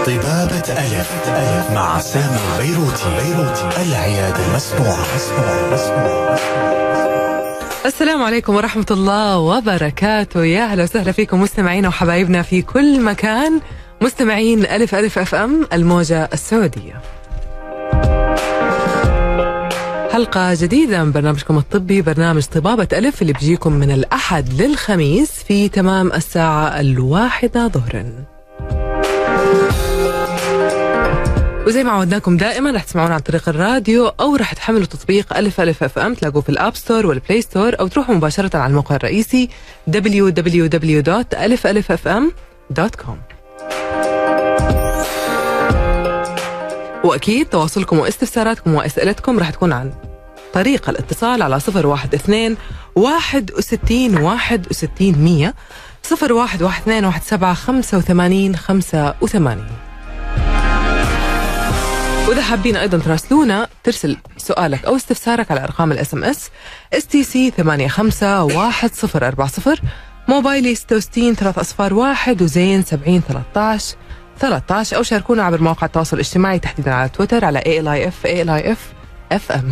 طبابة ألف ألف مع سامي البيروتي بيروتي العيادة المسموعة السلام عليكم ورحمة الله وبركاته يا أهلا وسهلا فيكم مستمعينا وحبايبنا في كل مكان مستمعين ألف ألف أف أم الموجة السعودية حلقة جديدة من برنامجكم الطبي برنامج طبابة ألف اللي بيجيكم من الأحد للخميس في تمام الساعة الواحدة ظهرا وزي ما عودناكم دائما رح تسمعونا عن طريق الراديو او رح تحملوا تطبيق الف الف اف ام تلاقوه في الاب ستور والبلاي ستور او تروحوا مباشره على الموقع الرئيسي www.alifalffm.com واكيد تواصلكم واستفساراتكم واسئلتكم رح تكون عن طريق الاتصال على 012 61 61 100 0112 17 85 85 واذا حابين ايضا تراسلونا ترسل سؤالك او استفسارك على ارقام الاس ام اس اس تي سي 851040 موبايلي 66 3 اصفار 1 وزين 70 13 13 او شاركونا عبر مواقع التواصل الاجتماعي تحديدا على تويتر على اي ال اي اف اي ال اي اف اف ام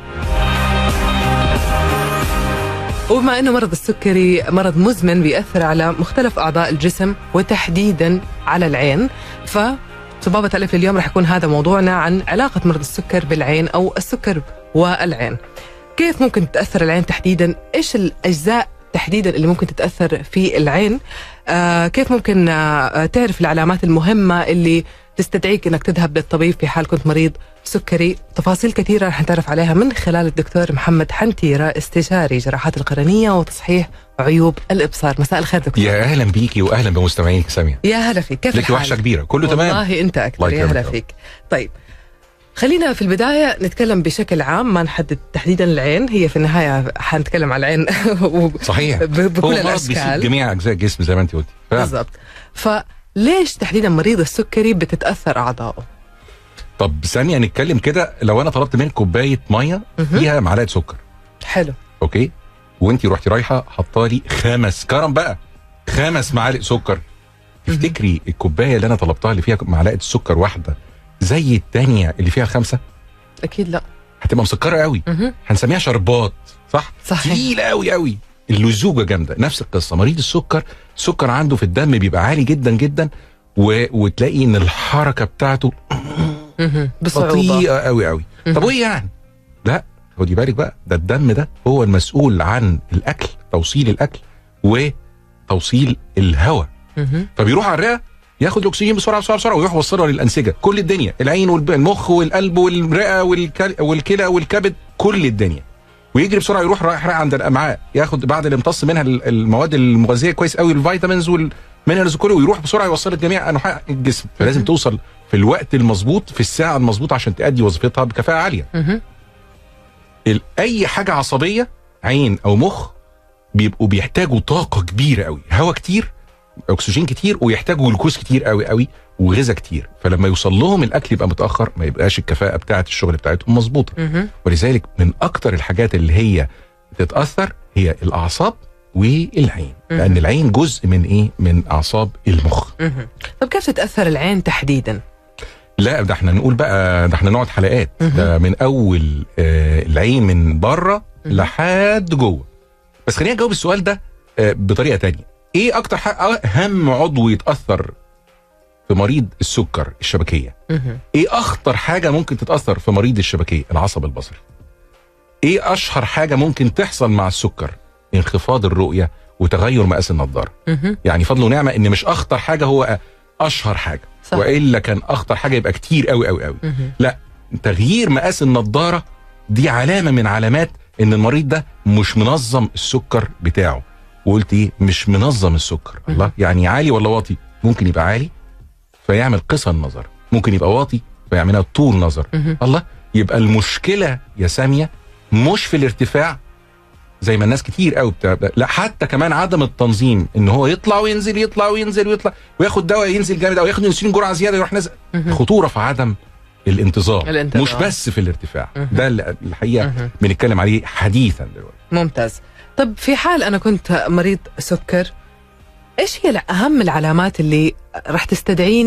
وبما انه مرض السكري مرض مزمن بيأثر على مختلف اعضاء الجسم وتحديدا على العين ف طبابة ألف اليوم رح يكون هذا موضوعنا عن علاقة مرض السكر بالعين أو السكر والعين كيف ممكن تتأثر العين تحديدا إيش الأجزاء تحديدا اللي ممكن تتأثر في العين آه كيف ممكن آه تعرف العلامات المهمة اللي تستدعيك انك تذهب للطبيب في حال كنت مريض سكري تفاصيل كثيرة رح نتعرف عليها من خلال الدكتور محمد حنتيرة استشاري جراحات القرنية وتصحيح عيوب الإبصار مساء الخير دكتور يا اهلا بيكي واهلا بمستمعينك ساميه يا هلا فيك كيف لك الحال؟ وحشه كبيره كله تمام والله انت اكثر الله يا هلا يكرمك. فيك طيب خلينا في البداية نتكلم بشكل عام ما نحدد تحديدا العين هي في النهاية حنتكلم على العين و- صحيح ب- هو بكل مرض بيصيب الأشكال جميع اجزاء الجسم زي ما انت قلتي فعلا. بالضبط فليش تحديدا مريض السكري بتتأثر أعضائه طب ثانيه نتكلم كده لو انا طلبت منك كوبايه ميه فيها معلقه سكر حلو اوكي وانت رحتي رايحه حطالي خمس كرم بقى خمس معالق سكر تفتكري الكوبايه اللي انا طلبتها اللي فيها معلقه سكر واحده زي الثانيه اللي فيها خمسه أكيد لا هتبقى مسكره قوي مهم. هنسميها شربات صح صحيح. تقيله قوي قوي اللزوجه جامده نفس القصه مريض السكر السكر عنده في الدم بيبقى عالي جدا جدا و... وتلاقي ان الحركه بتاعته مهم. بصعوبة بطيئه قوي قوي طب وايه يعني لا خدي بالك بقى ده الدم ده هو المسؤول عن الاكل توصيل الاكل وتوصيل الهواء مهم. فبيروح على الرئه ياخد الاكسجين بسرعه بسرعه بسرعه ويروح يوصلها للانسجه كل الدنيا العين والمخ والقلب والرئه والكل- والكلى والكبد كل الدنيا ويجري بسرعه يروح رايح رايح عند الامعاء ياخد بعد اللي امتص منها ال- المواد المغذيه كويس قوي الفيتامينز والمينرالز كله ويروح بسرعه يوصل لجميع انحاء الجسم فلازم توصل في الوقت المظبوط في الساعه المظبوطه عشان تأدي وظيفتها بكفاءه عاليه مهم. ال- اي حاجه عصبيه عين او مخ بيبقوا بيحتاجوا طاقه كبيره قوي هواء كتير اكسجين كتير ويحتاجوا جلوكوز كتير قوي قوي وغذاء كتير فلما يوصل لهم الاكل يبقى متاخر ما يبقاش الكفاءه بتاعه الشغل بتاعتهم مظبوطه مهم. ولذلك من اكتر الحاجات اللي هي بتتاثر هي الاعصاب والعين لان العين جزء من ايه من اعصاب المخ مهم. طب كيف تتأثر العين تحديدا لا ده احنا نقول بقى ده احنا نقعد حلقات ده من اول آه العين من بره لحد جوه بس خلينا نجاوب السؤال ده آه بطريقه تانية ايه اكتر حاجه اهم عضو يتاثر في مريض السكر الشبكيه مهم. ايه اخطر حاجه ممكن تتاثر في مريض الشبكيه العصب البصري ايه اشهر حاجه ممكن تحصل مع السكر انخفاض الرؤيه وتغير مقاس النضاره مهم. يعني فضل ونعمه ان مش اخطر حاجه هو اشهر حاجه صح. والا كان اخطر حاجه يبقى كتير قوي قوي قوي مهم. لا تغيير مقاس النضاره دي علامه من علامات ان المريض ده مش منظم السكر بتاعه وقلت ايه مش منظم السكر الله يعني عالي ولا واطي ممكن يبقى عالي فيعمل قصر نظر ممكن يبقى واطي فيعملها طول نظر مهم. الله يبقى المشكله يا ساميه مش في الارتفاع زي ما الناس كتير قوي بتاع لا حتى كمان عدم التنظيم ان هو يطلع وينزل يطلع وينزل ويطلع وياخد دواء ينزل جامد او ياخد انسولين جرعه زياده يروح نازل خطوره في عدم الانتظام الانتظام. مش بس في الارتفاع مهم. ده اللي الحقيقه مهم. بنتكلم عليه حديثا دلوقتي ممتاز طب في حال انا كنت مريض سكر ايش هي اهم العلامات اللي راح تستدعيني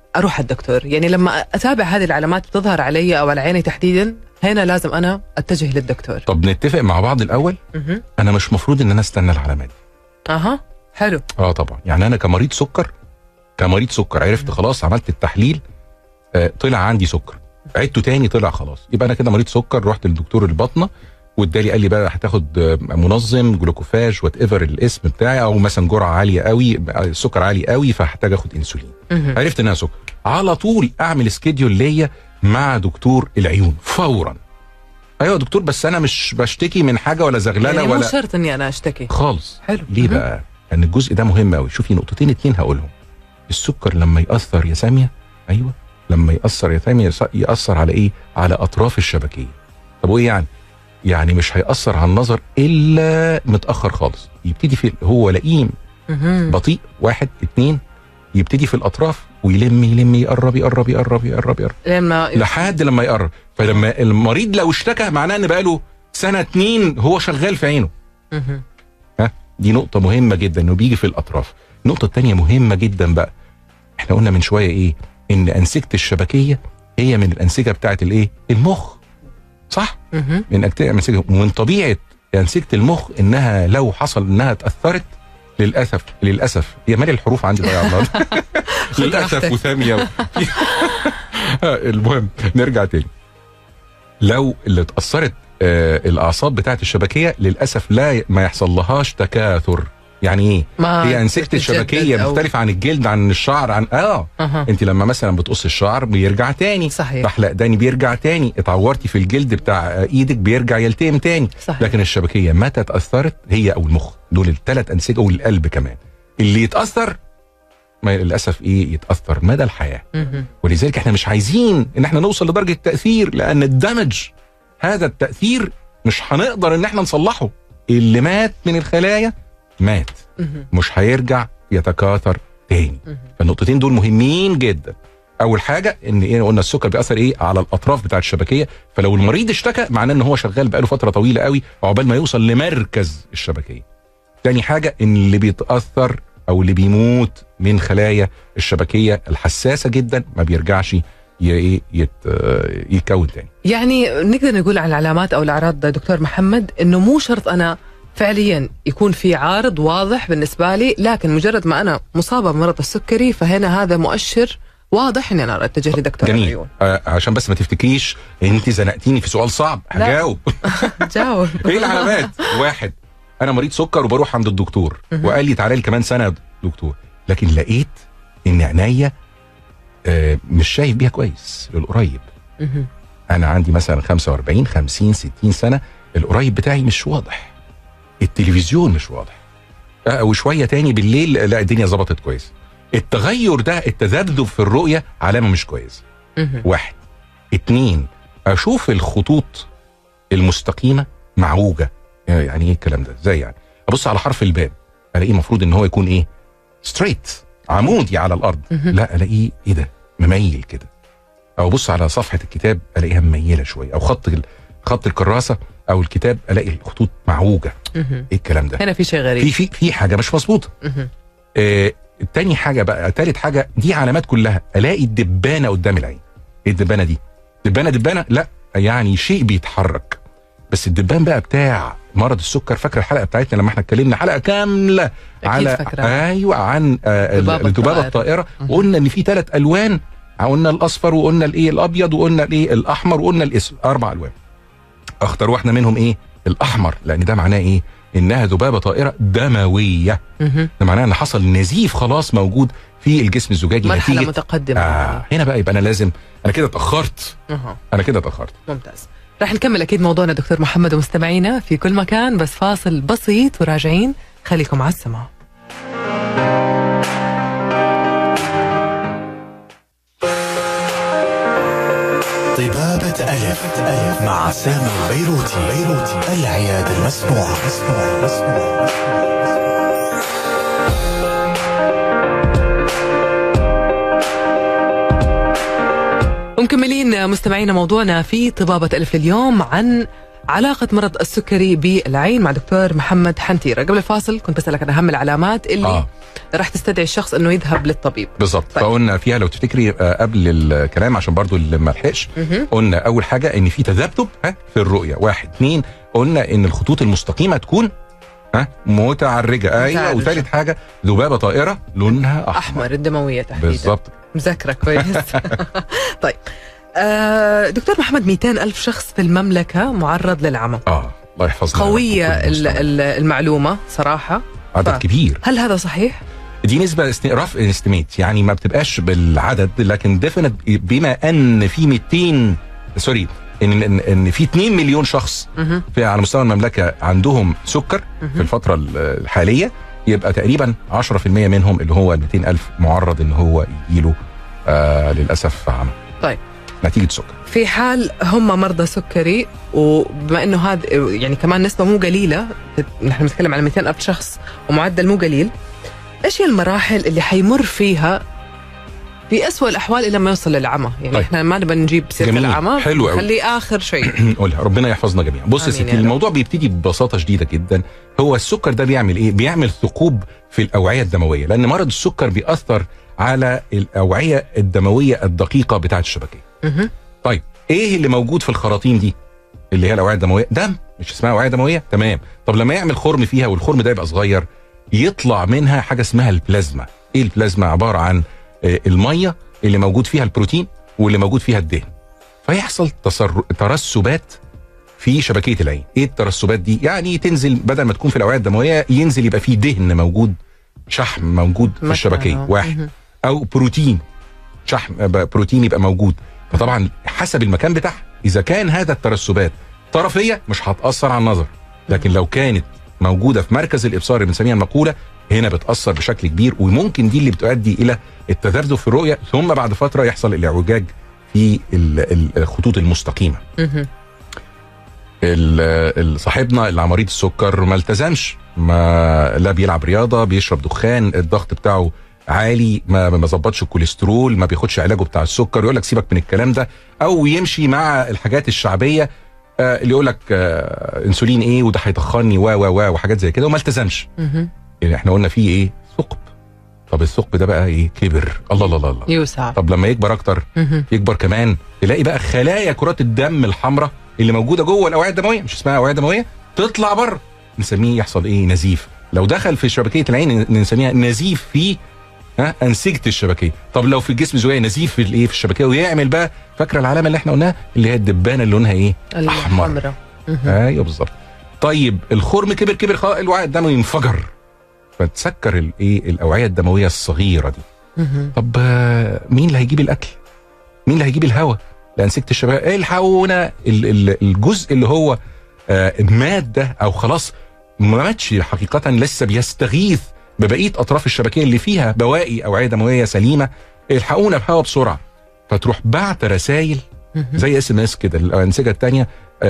اروح الدكتور يعني لما اتابع هذه العلامات بتظهر علي او على عيني تحديدا هنا لازم انا اتجه للدكتور طب نتفق مع بعض الاول مهم. انا مش مفروض ان انا استنى العلامات دي اها حلو اه طبعا يعني انا كمريض سكر كمريض سكر عرفت خلاص عملت التحليل آه طلع عندي سكر عدته تاني طلع خلاص يبقى انا كده مريض سكر رحت للدكتور الباطنه وادالي قال لي بقى هتاخد آه، منظم جلوكوفاج وات ايفر الاسم بتاعي او مثلا جرعه عاليه قوي السكر عالي قوي فهحتاج اخد انسولين مهم. عرفت انها سكر على طول اعمل سكيدول ليا مع دكتور العيون فورا ايوه يا دكتور بس انا مش بشتكي من حاجه ولا زغلله يعني مو ولا شرط اني انا اشتكي خالص حلو ليه مهم. بقى؟ لان الجزء ده مهم قوي شوفي نقطتين اتنين هقولهم السكر لما ياثر يا ساميه ايوه لما ياثر يا ساميه يص- ياثر على ايه؟ على اطراف الشبكيه طب وايه يعني؟ يعني مش هيأثر على النظر الا متاخر خالص يبتدي في هو لئيم مهم. بطيء واحد اتنين يبتدي في الاطراف ويلم يلم يقرب يقرب يقرب يقرب يقرب لما لحد لما يقرب فلما المريض لو اشتكى معناه ان بقاله سنه اتنين هو شغال في عينه مهم. دي نقطة مهمة جدا انه بيجي في الاطراف. النقطة التانية مهمة جدا بقى. احنا قلنا من شوية ايه؟ ان انسجة الشبكية هي من الانسجة بتاعت الايه؟ المخ. صح؟ مهم. من أكت- انسجة ومن طبيعة انسجة المخ انها لو حصل انها اتأثرت للاسف للاسف هي مالي الحروف عندي ضايعة النهارده للاسف راحتك. وثانية و... المهم نرجع تاني. لو اللي اتأثرت آه الاعصاب بتاعت الشبكية للاسف لا ما يحصل لهاش تكاثر. يعني ايه؟ ما هي انسجه تتجدد الشبكيه أو- مختلفه عن الجلد عن الشعر عن اه أها. انت لما مثلا بتقص الشعر بيرجع تاني صحيح بحلق داني بيرجع تاني اتعورتي في الجلد بتاع آه، ايدك بيرجع يلتئم تاني صحيح لكن الشبكيه متى اتاثرت هي او المخ دول الثلاث انسجه والقلب كمان اللي يتاثر ما للاسف ايه يتاثر مدى الحياه مهم. ولذلك احنا مش عايزين ان احنا نوصل لدرجه التاثير لان الدمج هذا التاثير مش هنقدر ان احنا نصلحه اللي مات من الخلايا مات مهم. مش هيرجع يتكاثر تاني مهم. فالنقطتين دول مهمين جدا اول حاجه ان ايه قلنا السكر بيأثر ايه على الاطراف بتاعه الشبكيه فلو المريض اشتكى معناه ان هو شغال بقاله فتره طويله قوي عقبال ما يوصل لمركز الشبكيه تاني حاجه ان اللي بيتاثر او اللي بيموت من خلايا الشبكيه الحساسه جدا ما بيرجعش ي- ايه يت آه، يتكون تاني يعني نقدر نقول عن العلامات او الاعراض دكتور محمد انه مو شرط انا فعليا يكون في عارض واضح بالنسبه لي لكن مجرد ما انا مصابه بمرض السكري فهنا هذا مؤشر واضح اني انا اتجه لدكتور جميل العيون آه عشان بس ما تفتكريش انت زنقتيني في سؤال صعب لا. هجاوب جاوب ايه العلامات؟ واحد انا مريض سكر وبروح عند الدكتور مهم. وقال لي تعالى لي كمان سنه يا دكتور لكن لقيت ان عينيا آه، مش شايف بيها كويس للقريب مهم. انا عندي مثلا 45 50 60 سنه القريب بتاعي مش واضح التلفزيون مش واضح آه، وشويه تاني بالليل لا الدنيا ظبطت كويس التغير ده التذبذب في الرؤيه علامه مش كويسه مهم. واحد اتنين اشوف الخطوط المستقيمه معوجه يعني ايه الكلام ده ازاي يعني ابص على حرف الباب الاقيه المفروض ان هو يكون ايه ستريت عمودي على الارض مهم. لا الاقيه ايه ده مميل كده او ابص على صفحه الكتاب الاقيها مميله شويه او خط ال- خط الكراسه او الكتاب الاقي الخطوط معوجه مهم. ايه الكلام ده هنا في شيء غريب في في في حاجه مش مظبوطه مهم. آه تاني حاجه بقى تالت حاجه دي علامات كلها الاقي الدبانه قدام العين ايه الدبانه دي دبانه دبانه لا يعني شيء بيتحرك بس الدبان بقى بتاع مرض السكر فاكر الحلقه بتاعتنا لما احنا اتكلمنا حلقه كامله على فاكراها. ايوه عن آه ذبابة الذبابه الطائرة. الطائره مهم. وقلنا ان في ثلاث الوان قلنا الاصفر وقلنا الايه الابيض وقلنا الايه الاحمر وقلنا الاسود اربع الوان اختار واحده منهم ايه الاحمر لان ده معناه ايه انها ذبابه طائره دمويه مهم. ده معناه ان حصل نزيف خلاص موجود في الجسم الزجاجي مرحله نتيجه متقدمه آه هنا بقى يبقى انا لازم انا كده اتاخرت أها. انا كده اتاخرت ممتاز راح نكمل اكيد موضوعنا دكتور محمد ومستمعينا في كل مكان بس فاصل بسيط وراجعين خليكم على السماع طبابة ألف ألف مع سامي البيروتي بيروتي العيادة المسموعة مسموعة مسموعة ومكملين مستمعينا موضوعنا في طبابة ألف اليوم عن علاقة مرض السكري بالعين مع دكتور محمد حنتيرة قبل الفاصل كنت بسألك عن أهم العلامات اللي اه آه. راح تستدعي الشخص أنه يذهب للطبيب بالظبط طيب. فقلنا فيها لو تفتكري آه، قبل الكلام عشان برضو اللي ما لحقش مهم. قلنا اول حاجه ان في تذبذب ها في الرؤيه واحد اثنين قلنا ان الخطوط المستقيمه تكون ها متعرجه ايوه متعرجة. وثالث حاجه ذبابه طائره لونها احمر, أحمر الدموية تحديدا بالظبط مذاكرة كويس طيب آه دكتور محمد 200 ألف شخص في المملكة معرض للعمى اه الله يحفظنا قوية وكل ال- المستمعين. ال- المعلومة صراحة عدد ف- كبير هل هذا صحيح؟ دي نسبه است- رف استيميت يعني ما بتبقاش بالعدد لكن ديفينت بما ان في 200 سوري ان ان, إن في 2 مليون شخص مهم. في على مستوى المملكه عندهم سكر في مهم. الفتره ال- الحاليه يبقى تقريبا 10% منهم اللي هو ال 200 الف معرض ان هو يجيله آه للاسف عمى طيب. نتيجه سكر في حال هم مرضى سكري وبما انه هذا يعني كمان نسبه مو قليله نحن بنتكلم على 200 الف شخص ومعدل مو قليل ايش هي المراحل اللي حيمر فيها في أسوأ الأحوال إلى ما يوصل للعمى يعني طيب. إحنا ما نبغى نجيب سيرة جميل. العمى حلو أوي. خليه آخر شيء قولها ربنا يحفظنا جميعا بص يا آمين يا ستي رب. الموضوع بيبتدي ببساطه شديده جدا هو السكر ده بيعمل ايه بيعمل ثقوب في الاوعيه الدمويه لان مرض السكر بيأثر على الاوعيه الدمويه الدقيقه بتاعه الشبكيه مهم. طيب ايه اللي موجود في الخراطيم دي اللي هي الاوعيه الدمويه دم مش اسمها اوعيه دمويه تمام طب لما يعمل خرم فيها والخرم ده يبقى صغير يطلع منها حاجه اسمها البلازما ايه البلازما عباره عن آه، الميه اللي موجود فيها البروتين واللي موجود فيها الدهن فيحصل تصر... ترسبات في شبكيه العين ايه الترسبات دي يعني تنزل بدل ما تكون في الاوعيه الدمويه ينزل يبقى فيه دهن موجود شحم موجود في مثلاً، الشبكيه آه. واحد مهم. او بروتين شحم آه، بروتين يبقى موجود فطبعا حسب المكان بتاعها اذا كان هذا الترسبات طرفيه مش هتاثر على النظر لكن لو كانت موجوده في مركز الابصار اللي بنسميها المقوله هنا بتاثر بشكل كبير وممكن دي اللي بتؤدي الى التذبذب في الرؤيه ثم بعد فتره يحصل الاعوجاج في ال- ال- الخطوط المستقيمه مهم. ال- ال- صاحبنا اللي على مريض السكر ما التزمش ما لا بيلعب رياضه بيشرب دخان الضغط بتاعه عالي ما ما ظبطش الكوليسترول ما بياخدش علاجه بتاع السكر يقول لك سيبك من الكلام ده او يمشي مع الحاجات الشعبيه آه، اللي يقول لك آه، انسولين ايه وده هيتخني و و و وحاجات زي كده وما التزمش مهم. يعني احنا قلنا فيه ايه ثقب طب الثقب ده بقى ايه كبر الله الله الله, الله. يوسع طب لما يكبر اكتر مهم. يكبر كمان تلاقي بقى خلايا كرات الدم الحمراء اللي موجوده جوه الاوعيه الدمويه مش اسمها اوعيه دمويه تطلع بره نسميه يحصل ايه نزيف لو دخل في شبكيه العين نسميها نزيف في ها انسجه الشبكيه طب لو في الجسم زوايا نزيف في الايه في الشبكيه ويعمل بقى فاكره العلامه اللي احنا قلناها اللي هي الدبانه اللي لونها ايه أحمر. الحمراء مهم. ايوه بالظبط طيب الخرم كبر كبر خلاص الوعاء الدموي انفجر فتسكر الايه الاوعيه الدمويه الصغيره دي مهم. طب آه، مين اللي هيجيب الاكل؟ مين اللي هيجيب الهواء؟ لانسجه الشباب الحقونا ال- ال- الجزء اللي هو آه، مات ده او خلاص ما ماتش حقيقه لسه بيستغيث ببقيه اطراف الشبكيه اللي فيها بواقي اوعيه دمويه سليمه الحقونا بهواء بسرعه فتروح بعت رسائل مهم. زي اس ام اس كده الانسجه الثانيه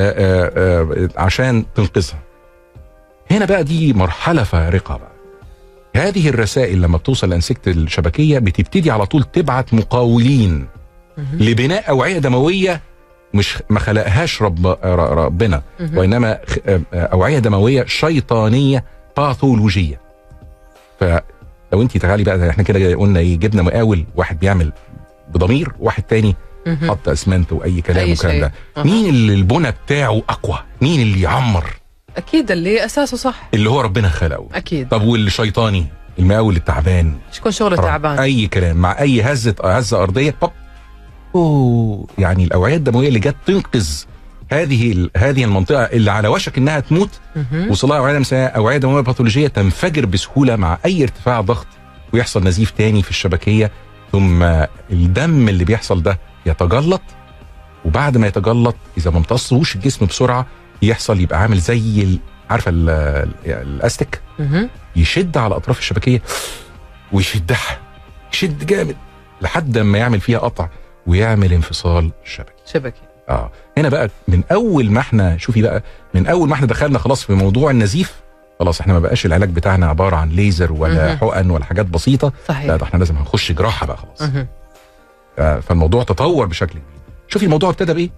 عشان تنقذها. هنا بقى دي مرحله فارقه بقى. هذه الرسائل لما بتوصل لانسجه الشبكيه بتبتدي على طول تبعت مقاولين مهم. لبناء اوعيه دمويه مش ما خلقهاش رب ر- ربنا مهم. وانما خ- آه، آه، اوعيه دمويه شيطانيه باثولوجيه. فلو انت تعالي بقى احنا كده قلنا ايه جبنا مقاول واحد بيعمل بضمير واحد تاني مهم. حط اسمنت واي كلام أي والكلام شيء. ده أها. مين اللي البنى بتاعه اقوى مين اللي يعمر أكيد اللي أساسه صح اللي هو ربنا خلقه أكيد طب واللي شيطاني المقاول التعبان مش يكون شغله تعبان اي كلام مع اي هزه هزه ارضيه بب اوه يعني الاوعيه الدمويه اللي جت تنقذ هذه ال- هذه المنطقه اللي على وشك انها تموت مهم. وصلها اوعيه دمويه اوعيه دمويه باثولوجيه تنفجر بسهوله مع اي ارتفاع ضغط ويحصل نزيف تاني في الشبكيه ثم الدم اللي بيحصل ده يتجلط وبعد ما يتجلط اذا ما امتصوش الجسم بسرعه يحصل يبقى عامل زي ال- عارفه ال- ال- الاستك مهم. يشد على اطراف الشبكيه ويشدها يشد جامد لحد ما يعمل فيها قطع ويعمل انفصال شبكي شبكي اه هنا بقى من اول ما احنا شوفي بقى من اول ما احنا دخلنا خلاص في موضوع النزيف خلاص احنا ما بقاش العلاج بتاعنا عباره عن ليزر ولا مهم. حقن ولا حاجات بسيطه لا صحيح ده احنا لازم هنخش جراحه بقى خلاص مهم. آه، فالموضوع تطور بشكل كبير شوفي الموضوع ابتدى بايه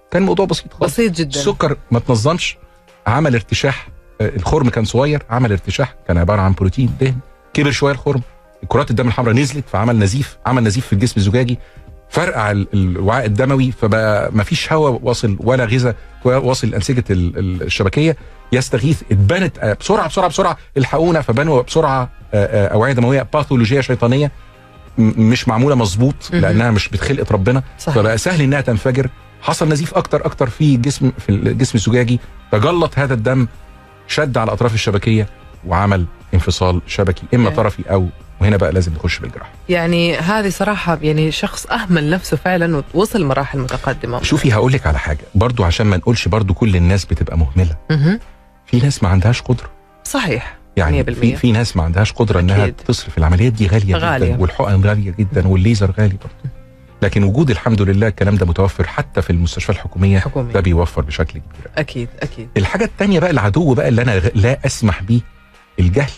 كان الموضوع بسيط خالص بسيط جدا السكر ما تنظمش عمل ارتشاح آه، الخرم كان صغير عمل ارتشاح كان عباره عن بروتين دهن كبر شويه الخرم كرات الدم الحمراء نزلت فعمل نزيف عمل نزيف في الجسم الزجاجي فرقع ال- الوعاء الدموي فبقى ما فيش هواء واصل ولا غذاء واصل لانسجه ال- ال- الشبكيه يستغيث اتبنت آه، بسرعه بسرعه بسرعه الحقونا فبنوا بسرعه آه، آه، اوعيه دمويه باثولوجيه شيطانيه م- مش معموله مظبوط مهم. لانها مش بخلقه ربنا صحيح فبقى سهل انها تنفجر حصل نزيف اكتر اكتر في الجسم في الجسم الزجاجي تجلط هذا الدم شد على اطراف الشبكيه وعمل انفصال شبكي اما يعني. طرفي او وهنا بقى لازم نخش بالجراحه يعني هذه صراحه يعني شخص اهمل نفسه فعلا ووصل مراحل متقدمه شوفي هقول لك على حاجه برضو عشان ما نقولش برضو كل الناس بتبقى مهمله مهم. في ناس ما عندهاش قدره صحيح يعني 100%. في في ناس ما عندهاش قدره انها أكيد. تصرف العمليات دي غاليه, غالية. جدا والحقن غاليه جدا والليزر غالي برضو لكن وجود الحمد لله الكلام ده متوفر حتى في المستشفيات الحكوميه حكومي ده بيوفر بشكل كبير اكيد اكيد الحاجة التانية بقى العدو بقى اللي أنا غ- لا أسمح بيه الجهل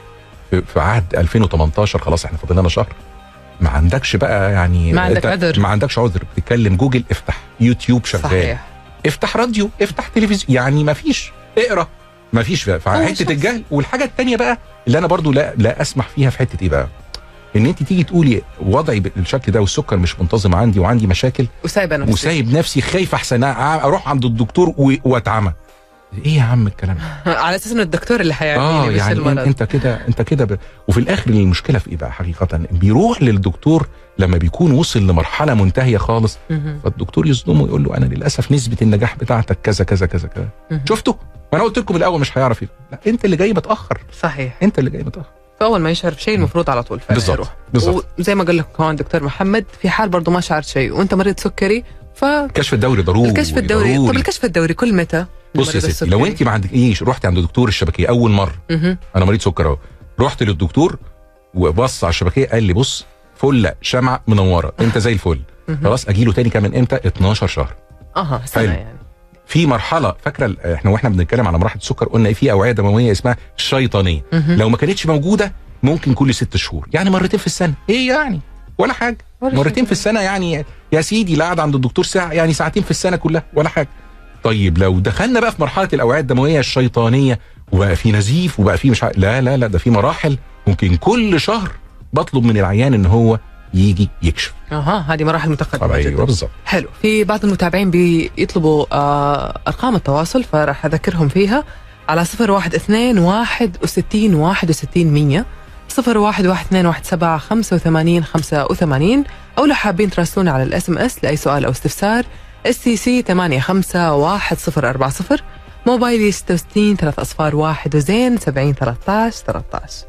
في, في عهد 2018 خلاص احنا فاضل لنا شهر ما عندكش بقى يعني ما عندك أنت- عذر. ما عندكش عذر بتتكلم جوجل افتح يوتيوب شغال صحيح افتح راديو افتح تلفزيون يعني ما فيش اقرا ما فيش هو فحته شخص. الجهل والحاجه التانية بقى اللي انا برضو لا لا اسمح فيها في حته ايه بقى ان انت تيجي تقولي وضعي بالشكل ده والسكر مش منتظم عندي وعندي مشاكل وسايبه نفسي وسايب نفسي خايف احسن اروح عند الدكتور و- واتعمى ايه يا عم الكلام ده على اساس انه الدكتور اللي حيعمل اه لي يعني المرض انت كده انت كده ب... وفي الاخر المشكله في ايه بقى حقيقه بيروح للدكتور لما بيكون وصل لمرحله منتهيه خالص مهم. فالدكتور يصدمه يقول له انا للاسف نسبه النجاح بتاعتك كذا كذا كذا كذا مهم. شفتوا ما انا قلت لكم الاول مش هيعرف يفهم. لا انت اللي جاي متاخر صحيح انت اللي جاي متاخر فاول ما يشعر بشيء المفروض على طول فعلا بالظبط. يروح بالظبط. وزي ما قال لك كمان دكتور محمد في حال برضه ما شعرت شيء وانت مريض سكري فالكشف الكشف الدوري ضروري الدوري طب ضروري. الكشف الدوري كل متى؟ بص يا لمريض ستي لو السكري؟ انت ما عندكيش رحتي عند دكتور الشبكيه اول مره مهم. انا مريض سكر اهو رحت للدكتور وبص على الشبكيه قال لي بص فله شمعه منوره انت زي الفل مهم. خلاص اجي له تاني كمان امتى 12 شهر اها سنه حلو. يعني في مرحله فاكره ال- احنا واحنا بنتكلم على مراحل السكر قلنا ايه في اوعيه دمويه اسمها الشيطانيه مهم. لو ما كانتش موجوده ممكن كل ست شهور يعني مرتين في السنه ايه يعني ولا حاجه ولا مرتين شيء. في السنه يعني يا سيدي لا قاعد عند الدكتور ساعه يعني ساعتين في السنه كلها ولا حاجه طيب لو دخلنا بقى في مرحله الاوعيه الدمويه الشيطانيه وبقى في نزيف وبقى في مش ع... لا لا لا ده في مراحل ممكن كل شهر بطلب من العيان ان هو يجي يكشف اها هذه مراحل متقدمه طبعا جدا ايوه بالظبط حلو في بعض المتابعين بيطلبوا آه ارقام التواصل فراح اذكرهم فيها على صفر واحد اثنين واحد وستين واحد وستين مية صفر واحد واحد اثنين واحد سبعة خمسة وثمانين خمسة وثمانين أو لو حابين تراسلونا على الاس ام اس لأي سؤال أو استفسار اس تي سي ثمانية خمسة واحد صفر أربعة صفر موبايلي 66 ثلاث أصفار واحد وزين 70 13 13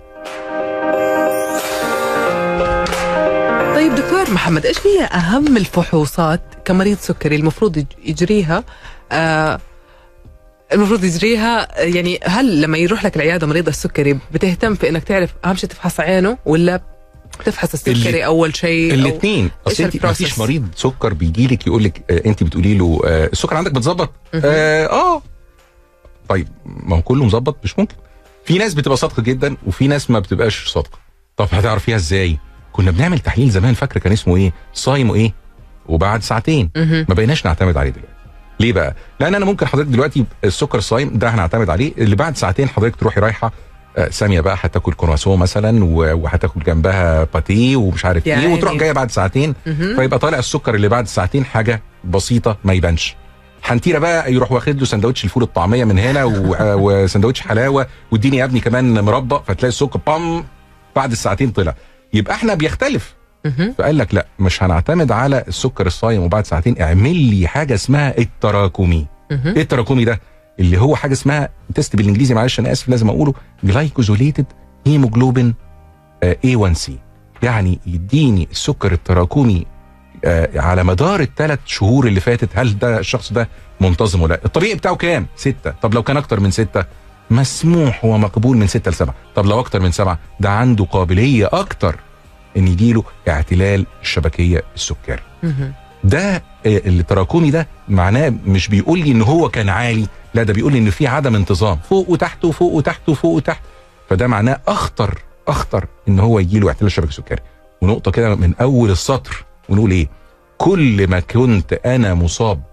طيب دكتور محمد ايش هي اهم الفحوصات كمريض سكري المفروض يج- يجريها آه المفروض يجريها آه، يعني هل لما يروح لك العياده مريض السكري بتهتم في انك تعرف اهم شيء تفحص عينه ولا تفحص السكري اللي- اول شيء أو- الاثنين إيش اصل انت ما البروسيس؟ فيش مريض سكر بيجي لك يقول لك آه انت بتقولي له آه السكر عندك متظبط آه, اه طيب ما هو كله مظبط مش ممكن في ناس بتبقى صادقه جدا وفي ناس ما بتبقاش صادقه طب هتعرفيها ازاي كنا بنعمل تحليل زمان فاكره كان اسمه ايه صايم وايه وبعد ساعتين مهم. ما بقيناش نعتمد عليه دلوقتي ليه بقى لان انا ممكن حضرتك دلوقتي السكر الصايم ده هنعتمد عليه اللي بعد ساعتين حضرتك تروحي رايحه آه، ساميه بقى هتاكل كرواسون مثلا و- وهتاكل جنبها باتيه ومش عارف يا ايه عيني. وتروح جايه بعد ساعتين مهم. فيبقى طالع السكر اللي بعد ساعتين حاجه بسيطه ما يبانش حنتيره بقى يروح واخد له سندوتش الفول الطعميه من هنا و- وسندوتش حلاوه واديني يا ابني كمان مربى فتلاقي السكر بام بعد الساعتين طلع يبقى احنا بيختلف مهم. فقال لك لا مش هنعتمد على السكر الصايم وبعد ساعتين اعمل لي حاجه اسمها التراكمي مهم. ايه التراكمي ده اللي هو حاجه اسمها تيست بالانجليزي معلش انا اسف لازم اقوله جلايكوزوليتد هيموجلوبين A1C يعني يديني السكر التراكمي آه، على مدار الثلاث شهور اللي فاتت هل ده الشخص ده منتظم ولا لا الطبيعي بتاعه كام ستة طب لو كان اكتر من ستة مسموح ومقبول من ستة لسبعة طب لو اكتر من سبعة ده عنده قابلية اكتر ان يجيله اعتلال الشبكية السكري مهم. ده آه، التراكمي ده معناه مش بيقول لي ان هو كان عالي لا ده بيقول لي ان في عدم انتظام فوق وتحت وفوق وتحت وفوق وتحت فده معناه اخطر اخطر ان هو يجي له اعتلال شبكي سكري ونقطه كده من اول السطر ونقول ايه كل ما كنت انا مصاب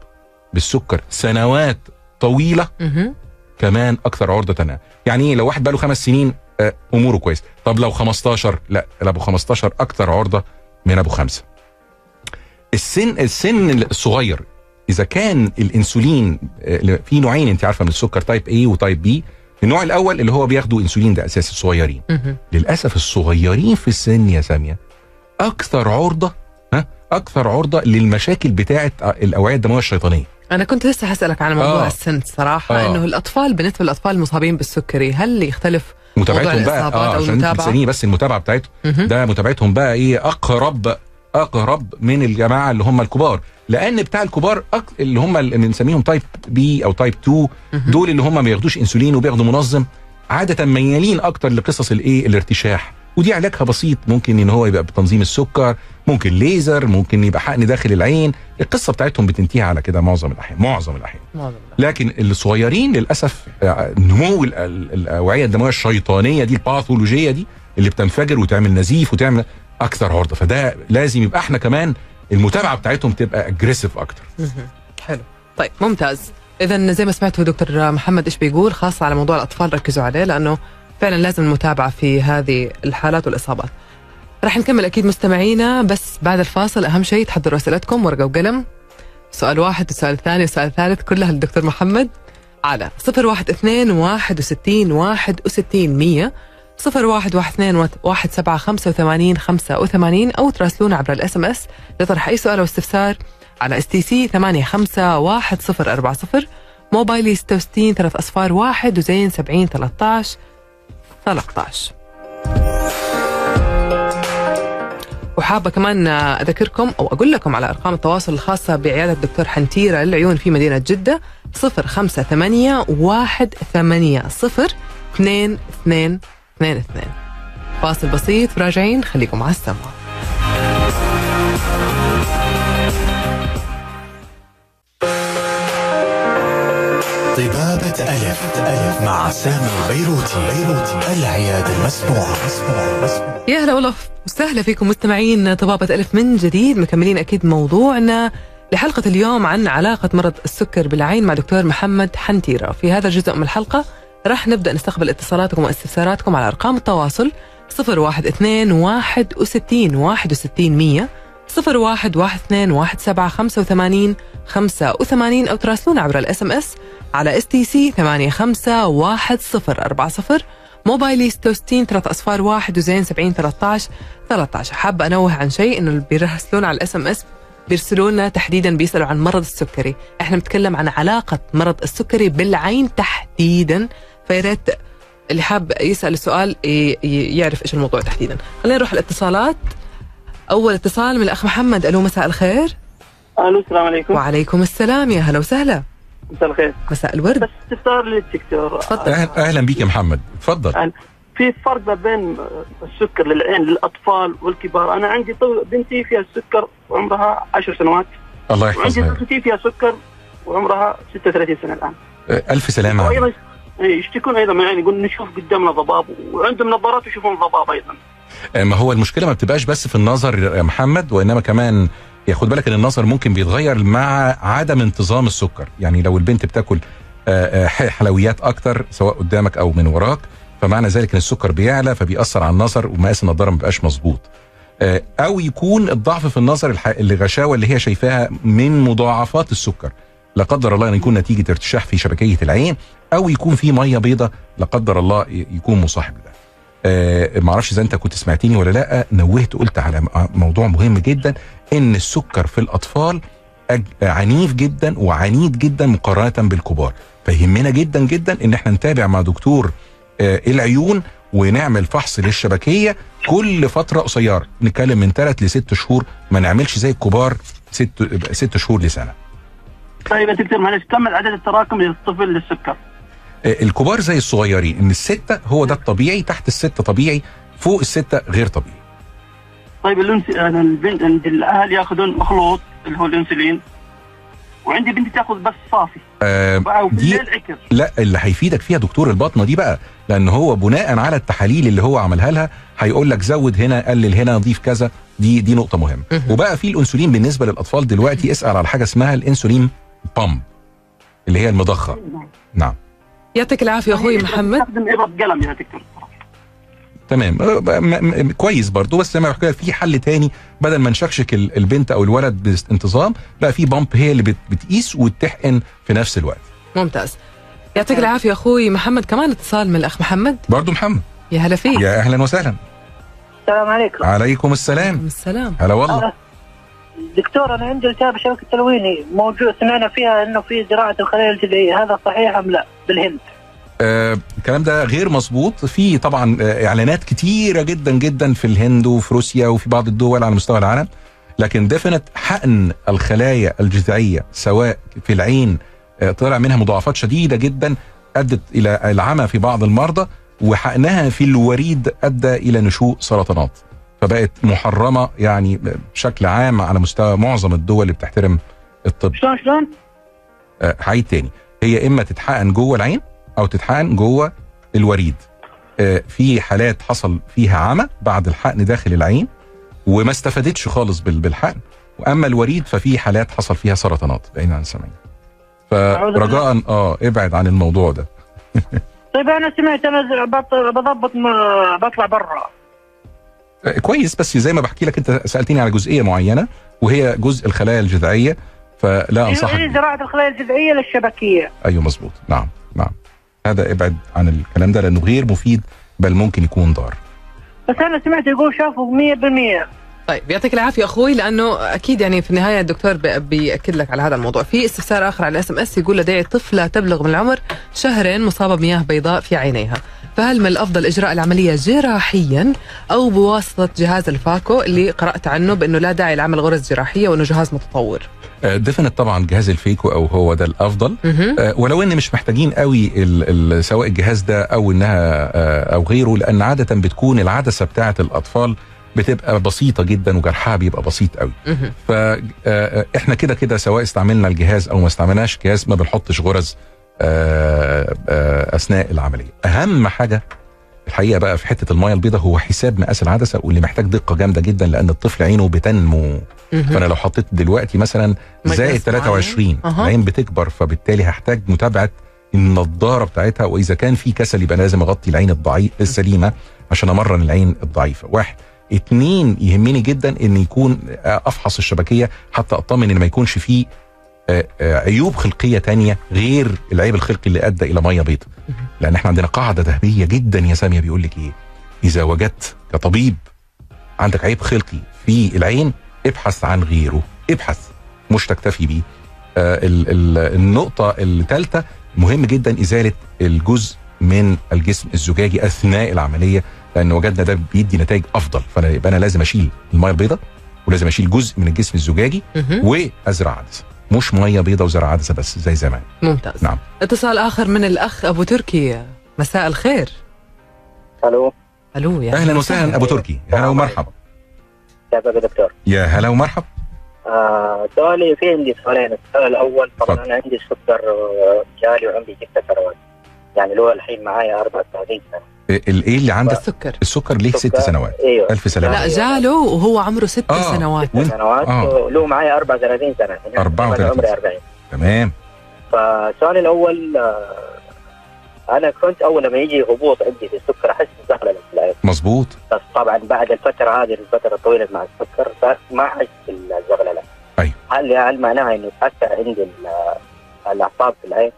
بالسكر سنوات طويله مهم. كمان اكثر عرضه أنا. يعني ايه لو واحد بقاله خمس سنين آه، اموره كويس طب لو 15 لا ابو 15 اكثر عرضه من ابو خمسه السن السن الصغير اذا كان الانسولين آه، في نوعين انت عارفه من السكر تايب A وتايب B النوع الاول اللي هو بياخدوا انسولين ده اساس الصغيرين مهم. للاسف الصغيرين في السن يا ساميه اكثر عرضه ها اكثر عرضه للمشاكل بتاعه الاوعيه الدمويه الشيطانيه انا كنت لسه هسالك عن موضوع آه. السن صراحه آه. انه الاطفال بالنسبه للاطفال المصابين بالسكري هل يختلف متابعتهم بقى الإصابات اه أو عشان المتابعة؟ تساليني بس المتابعه بتاعتهم مهم. ده متابعتهم بقى ايه اقرب اقرب من الجماعه اللي هم الكبار لان بتاع الكبار أك... اللي هم اللي بنسميهم تايب بي او تايب 2 مهم. دول اللي هم ما بياخدوش انسولين وبياخدوا منظم عاده ميالين اكتر لقصص الايه الارتشاح ودي علاجها بسيط ممكن ان هو يبقى بتنظيم السكر ممكن ليزر ممكن يبقى حقن داخل العين القصه بتاعتهم بتنتهي على كده معظم الاحيان معظم الاحيان معظم. لكن الصغيرين للاسف آه، نمو ال- ال- الاوعيه الدمويه الشيطانيه دي الباثولوجيه دي اللي بتنفجر وتعمل نزيف وتعمل اكثر عرضه فده لازم يبقى احنا كمان المتابعه بتاعتهم تبقى اجريسيف اكتر مهم. حلو طيب ممتاز اذا زي ما سمعتوا دكتور محمد ايش بيقول خاصه على موضوع الاطفال ركزوا عليه لانه فعلا لازم المتابعه في هذه الحالات والاصابات راح نكمل اكيد مستمعينا بس بعد الفاصل اهم شيء تحضروا اسئلتكم ورقه وقلم سؤال واحد والسؤال الثاني والسؤال الثالث كلها للدكتور محمد على 012 61 61 100 صفر واحد واحد اثنين واحد سبعة خمسة وثمانين خمسة وثمانين أو تراسلونا عبر الاس ام اس لطرح أي سؤال أو استفسار على اس تي سي ثمانية خمسة واحد صفر أربعة صفر موبايلي ستة وستين ثلاث أصفار واحد وزين سبعين ثلاثة عشر ثلاثة عشر وحابة كمان أذكركم أو أقول لكم على أرقام التواصل الخاصة بعيادة الدكتور حنتيرة للعيون في مدينة جدة صفر خمسة ثمانية واحد ثمانية صفر اثنين اثنين اثنين اثنين فاصل بسيط راجعين خليكم على السماء طبابة ألف ألف مع سامي البيروتي بيروتي العيادة المسموعة يا هلا والله وسهلا فيكم مستمعين طبابة ألف من جديد مكملين أكيد موضوعنا لحلقة اليوم عن علاقة مرض السكر بالعين مع دكتور محمد حنتيرة في هذا الجزء من الحلقة راح نبدأ نستقبل اتصالاتكم واستفساراتكم على أرقام التواصل 012 61 61 100 01 12 17 85 85 أو تراسلونا عبر الاس ام اس على اس تي سي 851040 موبايلي 66 3 اصفار واحد وزين 70 13 13 حابه انوه عن شيء انه اللي بيرسلون على الاس ام اس بيرسلوا لنا تحديدا بيسالوا عن مرض السكري، احنا بنتكلم عن علاقه مرض السكري بالعين تحديدا فيا ريت اللي حاب يسال السؤال ي- ي- يعرف ايش الموضوع تحديدا. خلينا نروح الاتصالات. اول اتصال من الاخ محمد الو مساء الخير. الو السلام عليكم وعليكم السلام يا هلا وسهلا. مساء الخير مساء الورد. بس استفسار للدكتور تفضل. أهلا, اهلا بيك يا محمد اتفضل أهلا. في فرق ما بين السكر للعين للاطفال والكبار انا عندي طو... بنتي فيها السكر وعمرها 10 سنوات الله وعندي يحفظها طفلتي فيها سكر وعمرها 36 سنه الان آه، الف سلامه عليك. وايضا إيه، يشتكون ايضا من العين يقول نشوف قدامنا ضباب وعندهم نظارات ويشوفون ضباب ايضا آه، ما هو المشكله ما بتبقاش بس في النظر يا محمد وانما كمان يا خد بالك ان النظر ممكن بيتغير مع عدم انتظام السكر يعني لو البنت بتاكل آه، آه، ح- حلويات اكتر سواء قدامك او من وراك فمعنى ذلك ان السكر بيعلى فبيأثر على النظر ومقاس النضاره ما بيبقاش مظبوط آه، او يكون الضعف في النظر الح- اللي غشاوه اللي هي شايفاها من مضاعفات السكر لا قدر الله ان يكون نتيجه ارتشاح في شبكيه العين او يكون في ميه بيضاء لا قدر الله ي- يكون مصاحب لده آه ما اعرفش اذا انت كنت سمعتني ولا لا نوهت قلت على م- موضوع مهم جدا ان السكر في الاطفال أج- عنيف جدا وعنيد جدا مقارنه بالكبار فيهمنا جدا جدا ان احنا نتابع مع دكتور آه العيون ونعمل فحص للشبكيه كل فتره قصيره نتكلم من ثلاث لست شهور ما نعملش زي الكبار ست ست شهور لسنه طيب يا دكتور معلش كم عدد التراكم للطفل للسكر؟ آه، الكبار زي الصغيرين ان الستة هو ده الطبيعي تحت الستة طبيعي فوق الستة غير طبيعي طيب الانس انا البنت عند الاهل ياخذون مخلوط اللي هو الانسولين وعندي بنتي تاخذ بس صافي آه بقى وفي دي الليل عكر لا اللي هيفيدك فيها دكتور الباطنه دي بقى لان هو بناء على التحاليل اللي هو عملها لها هيقول لك زود هنا قلل هنا ضيف كذا دي دي نقطه مهمه مهم. وبقى في الانسولين بالنسبه للاطفال دلوقتي اسال على حاجه اسمها الانسولين بامب اللي هي المضخه نعم يعطيك العافيه اخوي محمد استخدم ابره قلم يا دكتور تمام أه، ب- م- م- كويس برضو بس زي ما بحكي لك في حل تاني بدل ما نشكشك ال- البنت او الولد بانتظام لا في بامب هي اللي بت- بتقيس وتحقن في نفس الوقت ممتاز يعطيك العافيه اخوي محمد كمان اتصال من الاخ محمد برضو محمد يا هلا فيك يا اهلا وسهلا السلام عليكم عليكم السلام السلام هلا والله دكتور انا عندي التهاب شبكه تلويني موجود سمعنا فيها انه في زراعه الخلايا الجذعيه هذا صحيح ام لا بالهند آه، الكلام ده غير مظبوط في طبعا آه، اعلانات كتيره جدا جدا في الهند وفي روسيا وفي بعض الدول على مستوى العالم لكن دفنت حقن الخلايا الجذعيه سواء في العين آه، طلع منها مضاعفات شديده جدا ادت الى العمى في بعض المرضى وحقنها في الوريد ادى الى نشوء سرطانات فبقت محرمه يعني بشكل عام على مستوى معظم الدول اللي بتحترم الطب شلون شلون؟ آه، هعيد تاني هي اما تتحقن جوه العين او تتحقن جوه الوريد آه، في حالات حصل فيها عمى بعد الحقن داخل العين وما استفادتش خالص بال- بالحقن واما الوريد ففي حالات حصل فيها سرطانات بعيد عن السمعيه أعوذ بالله. فرجاء اه ابعد عن الموضوع ده طيب انا سمعت انا ز- بط- بضبط م- بطلع برا آه، كويس بس زي ما بحكي لك انت سالتني على جزئيه معينه وهي جزء الخلايا الجذعيه فلا هي انصحك زراعه الخلايا الجذعيه للشبكيه ايوه مظبوط نعم نعم هذا ابعد عن الكلام ده لانه غير مفيد بل ممكن يكون ضار بس انا سمعت يقول شافوا 100% طيب يعطيك العافيه اخوي لانه اكيد يعني في النهايه الدكتور بي- بياكد لك على هذا الموضوع في استفسار اخر على الاس ام اس يقول لدي طفله تبلغ من العمر شهرين مصابه بمياه بيضاء في عينيها فهل من الافضل اجراء العمليه جراحيا او بواسطه جهاز الفاكو اللي قرات عنه بانه لا داعي لعمل غرز جراحيه وانه جهاز متطور دفنت طبعا جهاز الفيكو او هو ده الافضل مهم. آه، ولو ان مش محتاجين قوي ال ال سواء الجهاز ده او انها آه، او غيره لان عاده بتكون العدسه بتاعه الاطفال بتبقى بسيطه جدا وجرحها بيبقى بسيط قوي مهم. فاحنا كده كده سواء استعملنا الجهاز او ما استعملناش الجهاز ما بنحطش غرز آه، آه، اثناء العمليه اهم حاجه الحقيقه بقى في حته الميه البيضاء هو حساب مقاس العدسه واللي محتاج دقه جامده جدا لان الطفل عينه بتنمو مهم. فانا لو حطيت دلوقتي مثلا مقاس زائد معين. 23 أها. العين بتكبر فبالتالي هحتاج متابعه النضاره بتاعتها واذا كان في كسل يبقى لازم اغطي العين الضعيف السليمه عشان امرن العين الضعيفه واحد اتنين يهمني جدا ان يكون افحص الشبكيه حتى اطمن ان ما يكونش فيه آه، آه، عيوب خلقيه تانية غير العيب الخلقي اللي ادى الى ميه بيضاء لان احنا عندنا قاعده ذهبيه جدا يا ساميه بيقول لك ايه اذا وجدت كطبيب عندك عيب خلقي في العين ابحث عن غيره ابحث مش تكتفي بيه آه ال- ال- النقطه الثالثه مهم جدا ازاله الجزء من الجسم الزجاجي اثناء العمليه لان وجدنا ده بيدي نتائج افضل فانا يبقى انا لازم اشيل الميه البيضاء ولازم اشيل جزء من الجسم الزجاجي مهم. وازرع عدسه مش ميه بيضاء وزرع عدسه بس زي زمان ممتاز نعم. اتصال اخر من الاخ ابو تركي مساء الخير الو الو يا اهلا وسهلا ابو تركي هلا ومرحبا كيف يا دكتور؟ يا هلا ومرحبا آه سؤالي في عندي سؤالين السؤال الاول طبعا تفضل. انا عندي السكر آه، جالي وعندي ست سنوات يعني له الحين معايا 34 سنه الايه اللي عندك السكر السكر ليك ست سكر- سنوات ايوه الف سلامه لا جاله وهو عمره ست آه. سنوات ست وانت- سنوات آه. له معايا 34 سنه يعني 34 أنا عمري 40 تمام فسؤالي الاول آه، انا كنت اول لما يجي هبوط عندي في السكر احس بزغلله في العين مظبوط بس طبعا بعد الفتره هذه الفتره الطويله مع السكر صار ما احس بالزغلله أيوة. هل هل معناها انه تاثر عندي ال- الاعصاب في العين؟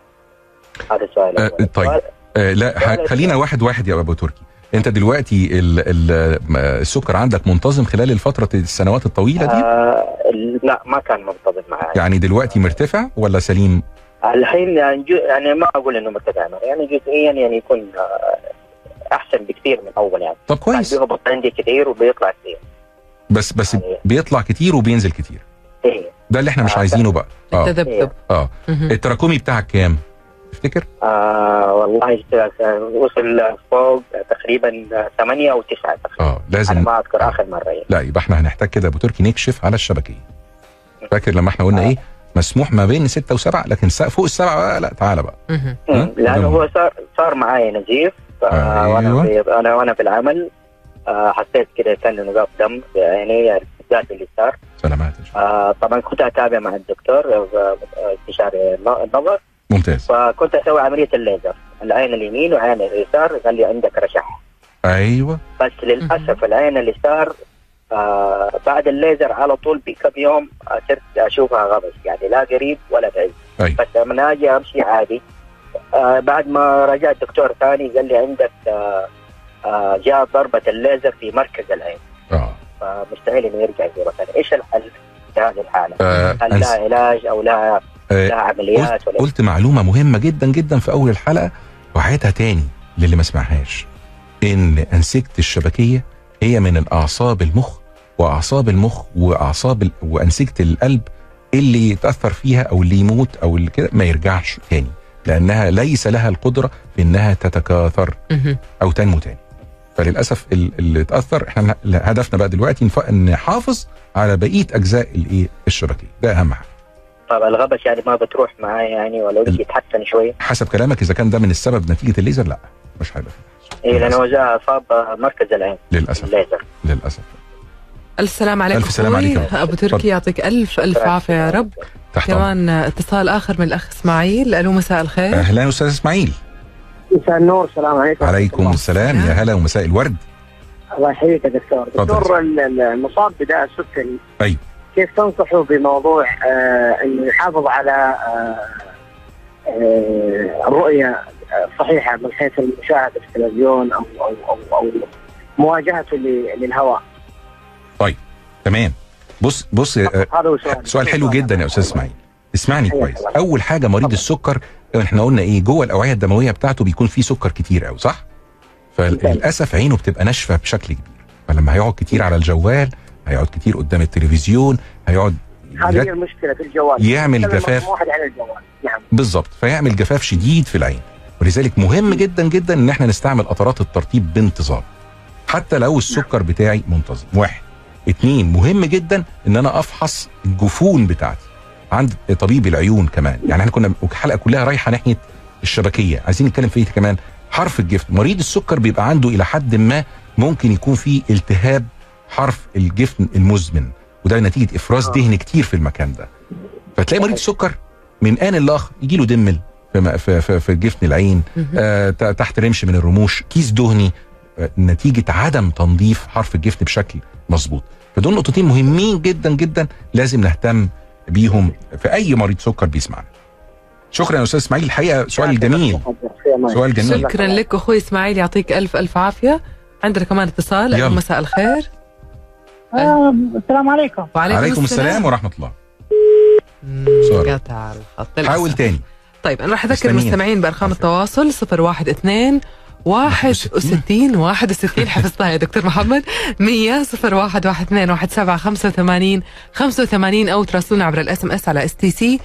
هذا السؤال آه، الأول. طيب. السؤال- آه لا ح- خلينا واحد واحد يا ابو تركي انت دلوقتي ال ال م- السكر عندك منتظم خلال الفتره السنوات الطويله دي آه لا ما كان منتظم معي يعني دلوقتي مرتفع ولا سليم الحين يعني, جو يعني ما اقول انه مرتفع يعني جزئيا يعني يكون آه، احسن بكثير من اول يعني طب يعني كويس بيهبط عندي كثير وبيطلع كثير بس بس يعني بيطلع كتير وبينزل كتير ايه ده اللي احنا مش آه، عايزينه بقى اه التذبذب اه مهم. التراكمي بتاعك كام تفتكر آه والله وصل فوق تقريبا ثمانية أو تسعة تقريبا اه أنا لازم ما أذكر آخر مرة يعني. لا يبقى احنا هنحتاج كده يا ابو تركي نكشف على الشبكيه فاكر لما احنا قلنا آه. ايه مسموح ما بين ستة وسبعة لكن س- فوق السبعة بقى لا تعالى بقى مهم. ها؟ لأنه ده هو صار صار معي نزيف ف- أيوة. وأنا في أنا وأنا في العمل آه حسيت كده كان نقاط دم في عيني ذات اليسار سلامات ان شاء الله آه طبعا كنت اتابع مع الدكتور آه، آه، استشاري النظر ممتاز فكنت اسوي عمليه الليزر العين اليمين وعين اليسار قال لي عندك رشح ايوه بس للاسف العين اليسار آه بعد الليزر على طول بكم يوم صرت اشوفها غبش يعني لا قريب ولا بعيد أي. بس لما اجي امشي عادي آه بعد ما رجعت دكتور ثاني قال لي عندك آه آه جاء ضربه الليزر في مركز العين اه فمستحيل انه يرجع زي ثاني ايش الحل في هذه الحاله؟ آه، هل أنس- لها علاج او لها آه، لها عمليات ولا قلت معلومه مهمه جدا جدا في اول الحلقه وهعيدها تاني للي ما سمعهاش ان انسجه الشبكيه هي من الاعصاب المخ واعصاب المخ واعصاب ال... وانسجه القلب اللي يتاثر فيها او اللي يموت او اللي كده ما يرجعش تاني لانها ليس لها القدره في انها تتكاثر مهم. او تنمو تاني فللاسف ال- اللي اتاثر احنا ن- هدفنا بقى دلوقتي نف- نحافظ على بقيه اجزاء الايه الشبكيه ده اهم حاجه طب الغبش يعني ما بتروح معاه يعني ولو ال- يتحسن شويه حسب كلامك اذا كان ده من السبب نتيجه الليزر لا مش هيبقى فيه. اي لانه جاء اصاب مركز العين للاسف الليزر للاسف السلام عليكم ألف سلام أخوي. عليك. ابو تركي اتفضل. يعطيك الف الف عافيه يا رب تحت أمرك. كمان اتصال اخر من الاخ اسماعيل الو مساء الخير اهلا استاذ اسماعيل مساء النور السلام عليكم عليكم السلام يا هلا ومساء الورد الله يحييك يا دكتور تفضل. دكتور ال- ال- المصاب بداء السكري أيوة. كيف تنصحه بموضوع آه انه يحافظ على آه آه الرؤيه الصحيحه من حيث المشاهده في التلفزيون او او او, أو مواجهته ل- للهواء تمام بص بص آه، هذا هو سؤال سؤال حلو جدا يا استاذ اسماعيل اسمعني حياك كويس الله. اول حاجه مريض السكر احنا قلنا ايه جوه الاوعيه الدمويه بتاعته بيكون فيه سكر كتير قوي صح فللاسف عينه بتبقى ناشفه بشكل كبير فلما هيقعد كتير على الجوال هيقعد كتير قدام التلفزيون هيقعد هذه هي يرك- المشكله في الجوال يعمل نتكلم جفاف. رقم واحد عن الجوال نعم بالظبط فيعمل جفاف شديد في العين ولذلك مهم جدا جدا ان احنا نستعمل قطرات الترطيب بانتظام حتى لو السكر بتاعي منتظم واحد اتنين مهم جدا ان انا افحص الجفون بتاعتي عند طبيب العيون كمان يعني احنا كنا الحلقه كلها رايحه ناحيه الشبكيه عايزين نتكلم في ايه كمان حرف الجفن مريض السكر بيبقى عنده الى حد ما ممكن يكون فيه التهاب حرف الجفن المزمن وده نتيجه افراز آه. دهن كتير في المكان ده فتلاقي مريض السكر من ان لاخر يجي له دمل في م- في في, في جفن العين مهم. آه ت- تحت رمش من الرموش كيس دهني آه نتيجه عدم تنظيف حرف الجفن بشكل مظبوط فدول نقطتين مهمين جدا جدا لازم نهتم بيهم في اي مريض سكر بيسمعنا شكرا يا استاذ اسماعيل الحقيقه سؤال جميل سؤال جميل شكرا لك اخوي اسماعيل يعطيك الف الف عافيه عندنا كمان اتصال يلا. الو مساء الخير آه السلام عليكم عليكم السلام ورحمه الله مم، سوري. قطع الخط للأسف. حاول تاني طيب انا راح اذكر مستنيين. المستمعين بارقام التواصل 012 61 61 حفظتها يا دكتور محمد 100 01 12 17 85 85 او تراسلونا عبر الاس ام اس على اس تي سي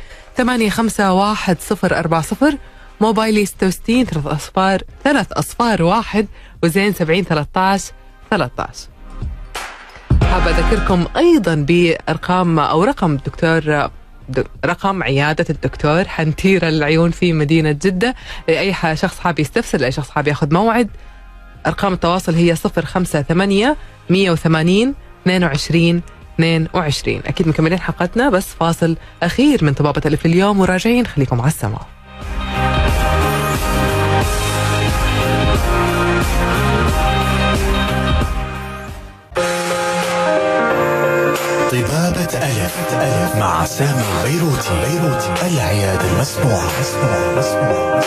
851040 موبايلي 66 ثلاث اصفار ثلاث اصفار واحد وزين 70 13 13 حابة أذكركم أيضا بأرقام أو رقم دكتور د- رقم عيادة الدكتور حنتيرة للعيون في مدينة جدة لأي ح- شخص حاب يستفسر لأي شخص حاب ياخذ موعد أرقام التواصل هي 058 180 22 22 أكيد مكملين حلقتنا بس فاصل أخير من طبابة ألف اليوم وراجعين خليكم على السماء طبابة ألف ألف مع سامي البيروتي بيروتي العيادة المسموعة مسموعة مسموعة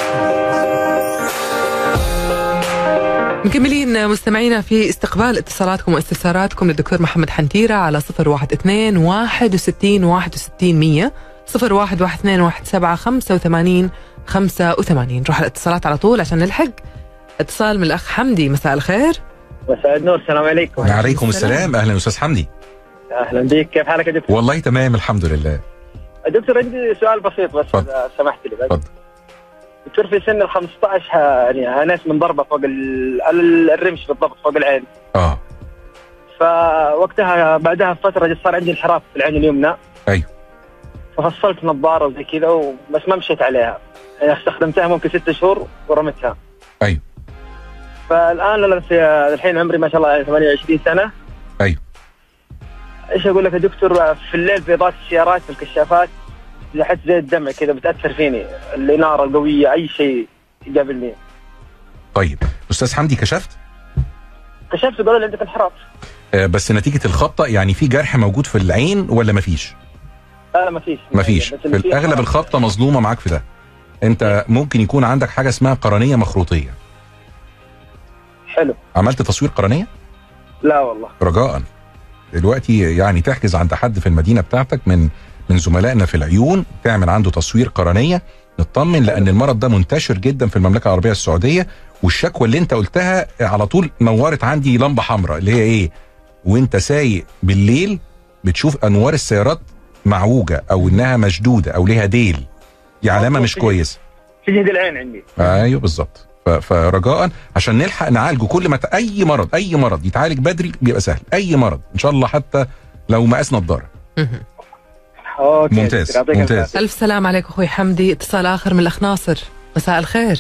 مكملين مستمعينا في استقبال اتصالاتكم واستفساراتكم للدكتور محمد حنتيرة على 012 61 61 100 0112 17 85 85 نروح الاتصالات على طول عشان نلحق اتصال من الأخ حمدي مساء الخير مساء النور السلام عليكم وعليكم السلام اهلا استاذ حمدي اهلا بك كيف حالك يا دكتور؟ والله تمام الحمد لله دكتور عندي سؤال بسيط بس اتفضل. اذا سمحت لي بس. اتفضل. دكتور في سن ال 15 ها- يعني ناس من ضربه فوق ال- ال- الرمش بالضبط فوق العين اه فوقتها بعدها بفتره صار عندي انحراف في العين اليمنى أيوه. ففصلت نظاره وزي كذا و- بس ما مشيت عليها يعني استخدمتها ممكن ست شهور ورمتها أيوه. فالان انا في الحين عمري ما شاء الله يعني 28 سنه أيوه. ايش اقول لك يا دكتور في الليل في اضاءه السيارات في الكشافات اذا حس زي الدمع كذا بتاثر فيني الاناره القويه اي شيء يقابلني طيب استاذ حمدي كشفت كشفت قالوا لي عندك انحراف آه، بس نتيجه الخبطه يعني في جرح موجود في العين ولا مفيش لا لا ما فيش مفيش بس في اللي فيه الاغلب انحراف. الخبطه مظلومه معاك في ده انت ممكن يكون عندك حاجه اسمها قرنيه مخروطيه حلو عملت تصوير قرنيه لا والله رجاء دلوقتي يعني تحجز عند حد في المدينه بتاعتك من من زملائنا في العيون تعمل عنده تصوير قرنيه نطمن لان المرض ده منتشر جدا في المملكه العربيه السعوديه والشكوى اللي انت قلتها على طول نورت عندي لمبه حمراء اللي هي ايه وانت سايق بالليل بتشوف انوار السيارات معوجه او انها مشدوده او ليها ديل دي علامه مش كويسه في جهد العين عندي ايوه بالظبط ف- فرجاء عشان نلحق نعالجه كل ما ت- اي مرض اي مرض يتعالج بدري بيبقى سهل اي مرض ان شاء الله حتى لو مقاس نضاره مهم. اوكي ممتاز دكتور، يعطيك ممتاز العافية. الف سلام عليك اخوي حمدي اتصال اخر من الاخ ناصر مساء الخير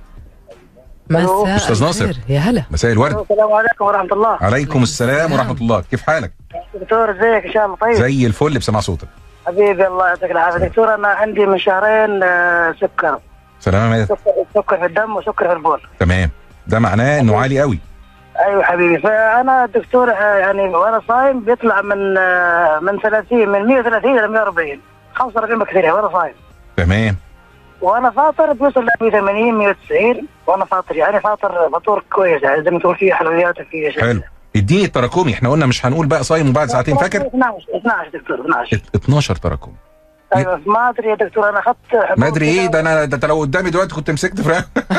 مساء أستاذ ناصر. الخير. يا هلا مساء الورد السلام عليكم ورحمه الله عليكم السلام ورحمه الله كيف حالك دكتور ازيك ان شاء الله طيب زي الفل بسمع صوتك حبيبي الله يعطيك العافيه دكتور انا عندي من شهرين آه، سكر سلام يا سكر سكر في الدم وسكر في البول تمام ده معناه انه عالي قوي ايوه حبيبي فانا الدكتور آه، يعني وانا صايم بيطلع من آه، من 30 من 130 الى 140 45 بكتيريا وانا صايم تمام وانا فاطر بيوصل ل 180 190 وانا فاطر يعني فاطر فطور كويس يعني زي ما تقول فيه حلويات وفيه شيء حلو اديني التراكمي احنا قلنا مش هنقول بقى صايم وبعد ساعتين فاكر 12 12 دكتور 12 ات- 12 تراكمي ايوه ما ادري يا دكتور انا اخذت ما ادري ايه ده انا ده انت لو قدامي دلوقتي كنت مسكت في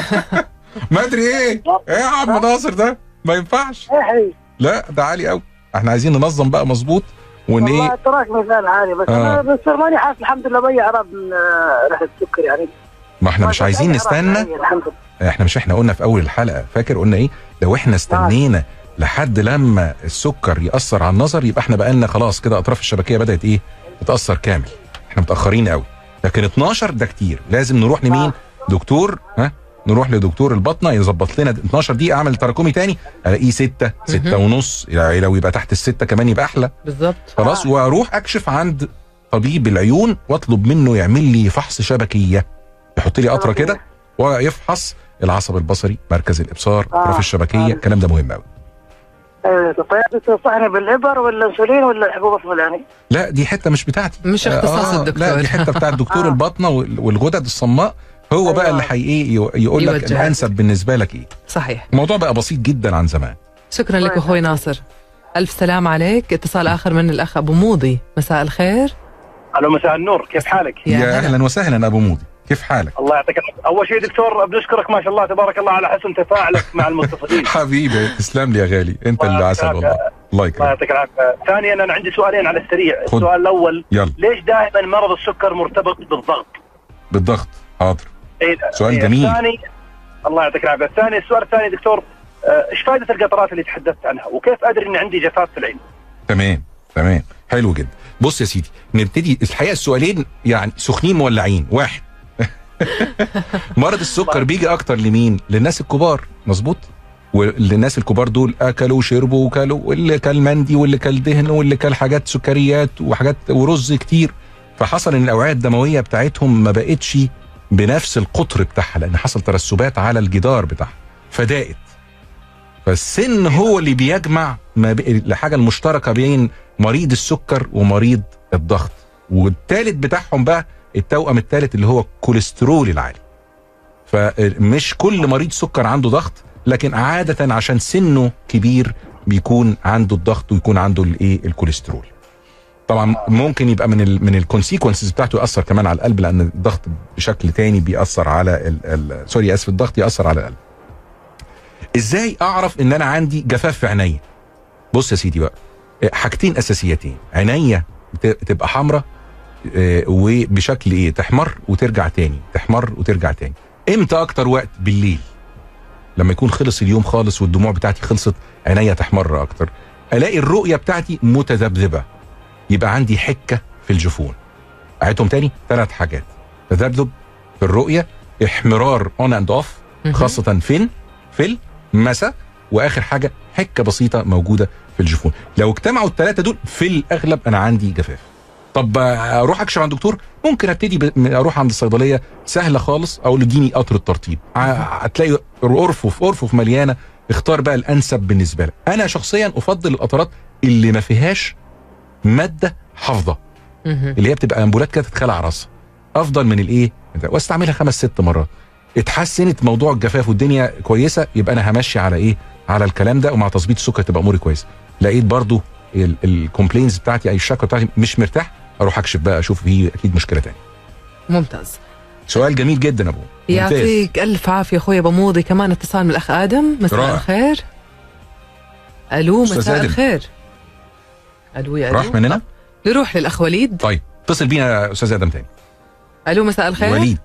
ما ادري ايه ايه يا عم ناصر ده ما ينفعش ايه حبيبي لا ده عالي قوي احنا عايزين ننظم بقى مظبوط وان والله ايه التراك مثال عالي بس آه. انا دكتور ماني حاسس الحمد لله باي اعراض من آه، ريحه السكر يعني ما احنا ما مش شفت عايزين أي أعراض نستنى معينة، الحمد لله احنا مش احنا قلنا في اول الحلقه فاكر قلنا ايه لو احنا استنينا لحد لما السكر ياثر على النظر يبقى احنا بقالنا خلاص كده اطراف الشبكيه بدات ايه تتاثر كامل احنا متاخرين قوي لكن 12 ده كتير لازم نروح لمين دكتور ها نروح لدكتور البطنه يظبط لنا 12 دقيقه اعمل تراكمي تاني الاقيه 6 6 ونص يعني لو يبقى تحت الستة كمان يبقى احلى بالضبط خلاص واروح اكشف عند طبيب العيون واطلب منه يعمل لي فحص شبكيه يحط لي قطره كده ويفحص العصب البصري مركز الابصار آه. اطراف الشبكيه الكلام ده مهم قوي ايوه طيب تنصحني بالابر ولا الانسولين ولا الحبوب الفلاني؟ لا دي حته مش بتاعتي مش اختصاص الدكتور. لا دي حته بتاعت دكتور آه. البطنه وال- والغدد الصماء هو بقى أيوة. اللي حي ايه يقول لك يوجهك. الانسب بالنسبه لك ايه صحيح الموضوع بقى بسيط جدا عن زمان شكرا لك اخوي ناصر الف سلام عليك اتصال اخر من الاخ ابو موضي مساء الخير الو مساء النور كيف حالك؟ يا يا هلا. اهلا وسهلا ابو مودي كيف حالك الله يعطيك العافيه اول شيء دكتور بنشكرك ما شاء الله تبارك الله على حسن تفاعلك مع المستفيدين حبيبي تسلم لي يا غالي انت الله اللي يعطيك عسل والله العافية. الله الله يكرمك يعطيك العافيه ثانيا انا عندي سؤالين على السريع خد. السؤال الاول يلا ليش دائما مرض السكر مرتبط بالضغط؟ بالضغط حاضر إيه سؤال إيه، جميل. الثاني الله يعطيك العافيه الثاني السؤال الثاني دكتور آه، ايش فائده القطرات اللي تحدثت عنها وكيف ادري ان عندي جفاف في العين؟ تمام تمام حلو جدا بص يا سيدي نبتدي الحقيقه السؤالين يعني سخنين مولعين واحد مرض السكر بيجي اكتر لمين للناس الكبار مظبوط والناس الكبار دول اكلوا وشربوا وكلوا واللي كل مندي واللي كل دهن واللي كل حاجات سكريات وحاجات ورز كتير فحصل ان الاوعيه الدمويه بتاعتهم ما بقتش بنفس القطر بتاعها لان حصل ترسبات على الجدار بتاعها فداقت فالسن هو اللي بيجمع ما ب... الحاجه المشتركه بين مريض السكر ومريض الضغط والثالث بتاعهم بقى التوأم الثالث اللي هو الكوليسترول العالي فمش كل مريض سكر عنده ضغط لكن عادة عشان سنه كبير بيكون عنده الضغط ويكون عنده الايه الكوليسترول طبعا ممكن يبقى من ال من الكونسيكونسز بتاعته ياثر كمان على القلب لان الضغط بشكل تاني بيأثر على ال ال سوري اسف الضغط يأثر على القلب ازاي اعرف ان انا عندي جفاف في عينيا بص يا سيدي بقى حاجتين اساسيتين عينيا بت- تبقى حمراء آه، وبشكل ايه تحمر وترجع تاني تحمر وترجع تاني امتى اكتر وقت بالليل لما يكون خلص اليوم خالص والدموع بتاعتي خلصت عينيا تحمر اكتر الاقي الرؤيه بتاعتي متذبذبه يبقى عندي حكه في الجفون اعيدهم تاني ثلاث حاجات تذبذب في الرؤيه احمرار اون اند اوف مهم. خاصه فين في المسا واخر حاجه حكه بسيطه موجوده في الجفون لو اجتمعوا الثلاثه دول في الاغلب انا عندي جفاف طب آه، اروح اكشف عند دكتور ممكن ابتدي ب... م- اروح عند الصيدليه سهله خالص اقول له اديني قطر الترطيب ع- هتلاقي ارفف ارفف مليانه اختار بقى الانسب بالنسبه لك انا شخصيا افضل القطرات اللي ما فيهاش ماده حافظه مهم. اللي هي بتبقى امبولات كده تتخلع راسها افضل من الايه واستعملها خمس ست مرات اتحسنت موضوع الجفاف والدنيا كويسه يبقى انا همشي على ايه على الكلام ده ومع تظبيط السكر تبقى اموري كويسه لقيت برضو الكومبلينز بتاعتي اي الشكوى بتاعتي مش مرتاح اروح اكشف بقى اشوف فيه اكيد مشكله تانية ممتاز سؤال جميل جدا ابو ممتاز. يعطيك الف عافيه اخوي ابو موضي كمان اتصال من الاخ ادم مساء رائع. الخير الو أستاذ مساء آدم. الخير الو يا الو راح مننا نروح للاخ وليد طيب اتصل بينا يا استاذ ادم تاني الو مساء الخير وليد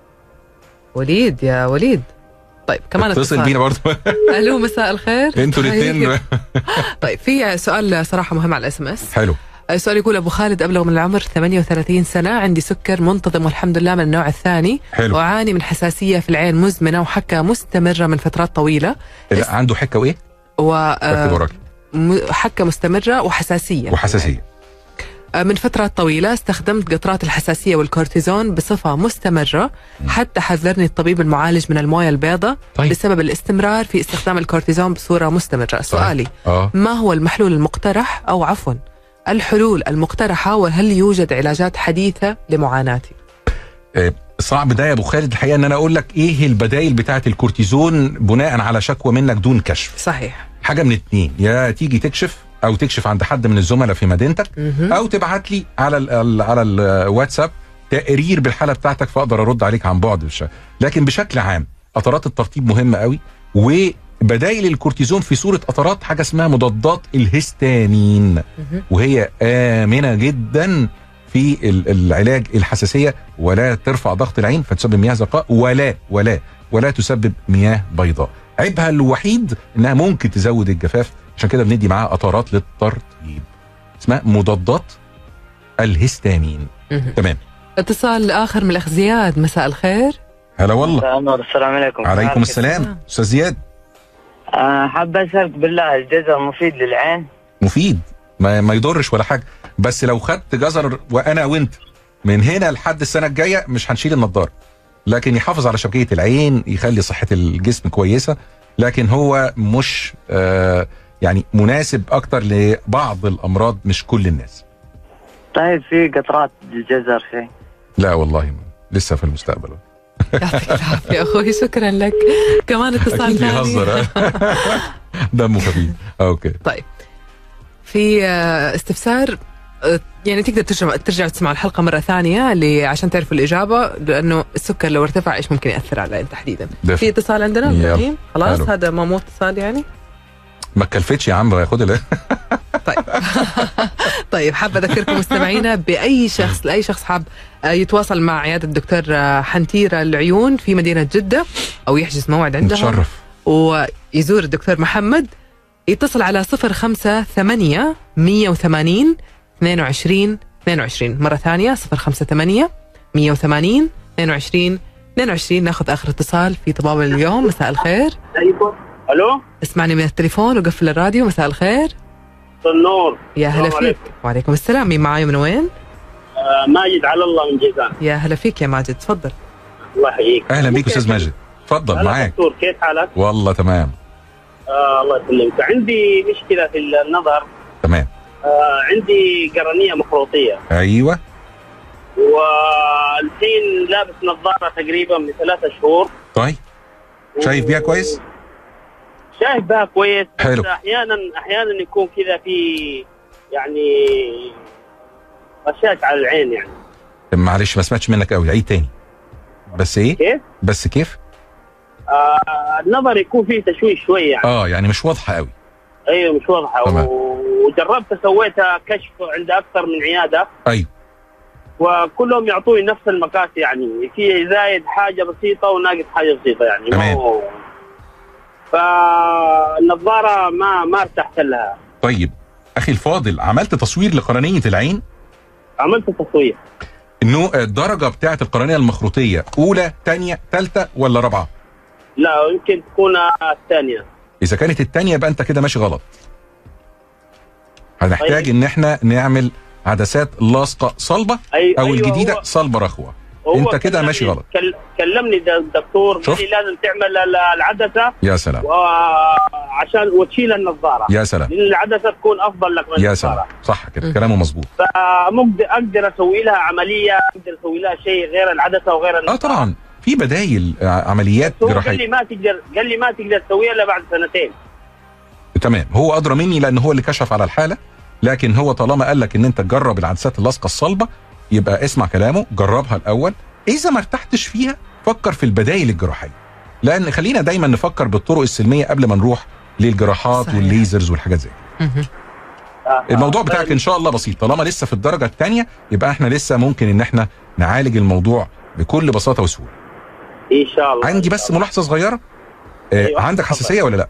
وليد يا وليد طيب كمان اتصل اتصال. بينا برضه الو مساء الخير انتوا طيب. الاثنين طيب في سؤال صراحه مهم على الاس ام اس حلو السؤال يقول ابو خالد ابلغ من العمر 38 سنه عندي سكر منتظم والحمد لله من النوع الثاني حلو واعاني من حساسيه في العين مزمنه وحكه مستمره من فترات طويله لا عنده حكه وايه؟ اكتب و وراك م- حكه مستمره وحساسيه وحساسيه آه، من فترات طويله استخدمت قطرات الحساسيه والكورتيزون بصفه مستمره حتى حذرني الطبيب المعالج من المويه البيضاء طيب بسبب الاستمرار في استخدام الكورتيزون بصوره مستمره سؤالي اه ما هو المحلول المقترح او عفوا الحلول المقترحه وهل يوجد علاجات حديثه لمعاناتي صعب ده يا ابو خالد الحقيقه ان انا اقول لك ايه البدائل بتاعه الكورتيزون بناء على شكوى منك دون كشف صحيح حاجه من اتنين يا تيجي تكشف او تكشف عند حد من الزملاء في مدينتك مهم. او تبعت لي على ال ال على الواتساب تقرير بالحاله بتاعتك فاقدر ارد عليك عن بعد بالش- لكن بشكل عام قطرات الترطيب مهمه قوي وبدائل الكورتيزون في صوره قطرات حاجه اسمها مضادات الهستامين مهم. وهي امنه جدا في ال- العلاج الحساسيه ولا ترفع ضغط العين فتسبب مياه زرقاء ولا ولا ولا تسبب مياه بيضاء عيبها الوحيد انها ممكن تزود الجفاف عشان كده بندي معاها قطرات للترطيب اسمها مضادات الهستامين مهم. تمام اتصال اخر من الاخ زياد مساء الخير هلا والله مساء النور السلام عليكم عليكم السلام استاذ زياد آه، حاب اسالك بالله الجزر مفيد للعين؟ مفيد ما, ما يضرش ولا حاجه بس لو خدت جزر وانا وانت من هنا لحد السنه الجايه مش هنشيل النضاره لكن يحافظ على شبكيه العين يخلي صحه الجسم كويسه لكن هو مش آه يعني مناسب اكتر لبعض الامراض مش كل الناس طيب في قطرات جزر شيء لا والله ما. لسه في المستقبل يعطيك العافيه اخوي شكرا لك كمان اتصال اكيد ثاني بيهزر دمه خفيف اوكي طيب في آه، استفسار آه، يعني تقدر ترجع ترجع تسمع الحلقه مره ثانيه اللي عشان تعرفوا الاجابه لانه السكر لو ارتفع ايش ممكن ياثر على العين تحديدا ده في اتصال عندنا يلا. ابراهيم خلاص حلو. هذا ما مو اتصال يعني ما تكلفتش يا عم خد ال- طيب طيب حابه اذكركم مستمعينا باي شخص لاي شخص حاب آه، يتواصل مع عياده الدكتور آه، حنتيره العيون في مدينه جده او يحجز موعد عندهم نتشرف ويزور الدكتور محمد يتصل على 058 180 22 22 مرة ثانية 058 180 22 22 ناخذ آخر اتصال في طباب اليوم مساء الخير الو اسمعني من التليفون وقفل الراديو مساء الخير النور يا هلا السلام فيك عليكم. وعليكم السلام مين معاي من وين؟ آه ماجد على الله من جيزان يا هلا فيك يا ماجد تفضل الله يحييك اهلا بيك استاذ ماجد اتفضل هلا معاك دكتور كيف حالك؟ والله تمام آه الله يسلمك عندي مشكله في النظر تمام آه عندي قرنيه مخروطيه ايوه والحين لابس نظاره تقريبا من ثلاثة شهور طيب شايف بيها كويس شايف بها كويس بس حلو. احيانا احيانا يكون كذا في يعني رشاش على العين يعني معلش ما سمعتش منك قوي عيد تاني بس ايه كيف؟ بس كيف آه النظر يكون فيه تشويش شوي يعني اه يعني مش واضحه قوي ايوه مش واضحه تمام. وجربت سويتها كشف عند اكثر من عياده ايوه وكلهم يعطوني نفس المقاس يعني في زايد حاجه بسيطه وناقص حاجه بسيطه يعني ما تمام. هو فالنظاره ما ما ارتحت لها طيب اخي الفاضل عملت تصوير لقرنيه العين عملت تصوير انه الدرجه بتاعه القرنيه المخروطيه اولى ثانيه ثالثه ولا رابعه لا يمكن تكون الثانيه اذا كانت الثانيه يبقى انت كده ماشي غلط هنحتاج طيب. ان احنا نعمل عدسات لاصقه صلبه أي او أيوة الجديده هو- صلبه رخوه هو انت كده كلمني- ماشي غلط. كل- كلمني ده الدكتور قال شوف. لي لازم تعمل ال- العدسه يا سلام وعشان وتشيل النظاره يا سلام لان العدسه تكون افضل لك من يا سلام النظاره صح كده مم. كلامه مظبوط فمقدر اقدر اسوي لها عمليه اقدر اسوي لها شيء غير العدسه وغير اه النظارة. طبعا في بدايل آه، عمليات بس هو قال لي جراحيه ما تقدر قال لي ما تقدر تسويها الا بعد سنتين تمام هو ادرى مني لان هو اللي كشف على الحاله لكن هو طالما قال لك ان انت تجرب العدسات اللاصقه الصلبه يبقى اسمع كلامه جربها الاول اذا ما ارتحتش فيها فكر في البدائل الجراحيه لان خلينا دايما نفكر بالطرق السلميه قبل ما نروح للجراحات صحيح. والليزرز والحاجات زي كده. مهم. آه، الموضوع آه، بتاعك ان شاء الله بسيط طالما لسه في الدرجه الثانيه يبقى احنا لسه ممكن ان احنا نعالج الموضوع بكل بساطه وسهوله ان شاء الله عندي إن بس شاء الله. ملاحظه صغيره آه أيوة، عندك اتفضل. حساسيه ولا لا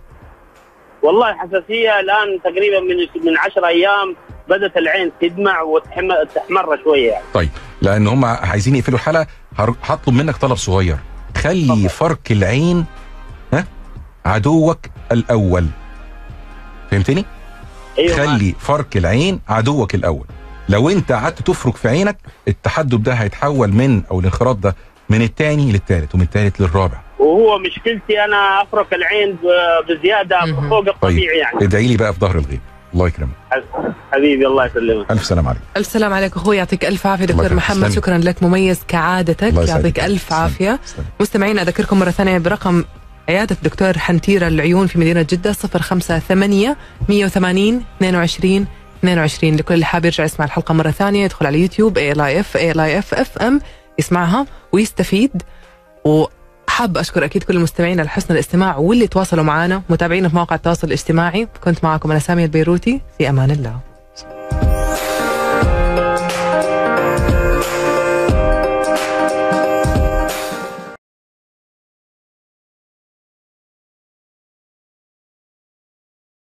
والله حساسيه الان تقريبا من من 10 ايام بدات العين تدمع وتحمر تحمر شويه يعني طيب لان هم عايزين يقفلوا الحلقه هر- هطلب منك طلب صغير خلي اتفضل. فرك العين ها عدوك الاول فهمتني ايوه خلي فرك العين عدوك الاول لو انت قعدت تفرك في عينك التحدب ده هيتحول من او الانخراط ده من الثاني للثالث ومن الثالث للرابع وهو مشكلتي انا افرك العين ب- بزياده مهم. فوق الطبيعي يعني ادعي لي بقى في ظهر الغيب الله يكرمك حبيبي الله يسلمك الف سلام عليك الف سلام عليك اخوي يعطيك الف عافيه الله دكتور يكرمك. محمد تسلمي. شكرا لك مميز كعادتك الله يسعدك. يعطيك الف تسلمي. عافيه تسلمي. مستمعين اذكركم مره ثانيه برقم عيادة دكتور حنتيرة العيون في مدينة جدة 058 180 22 22 لكل اللي حابب يرجع يسمع الحلقة مرة ثانية يدخل على يوتيوب اي ال اي اف اي ال اي اف اف ام يسمعها ويستفيد وحاب اشكر اكيد كل المستمعين على حسن الاستماع واللي تواصلوا معنا متابعينا في مواقع التواصل الاجتماعي كنت معكم انا سامية البيروتي في امان الله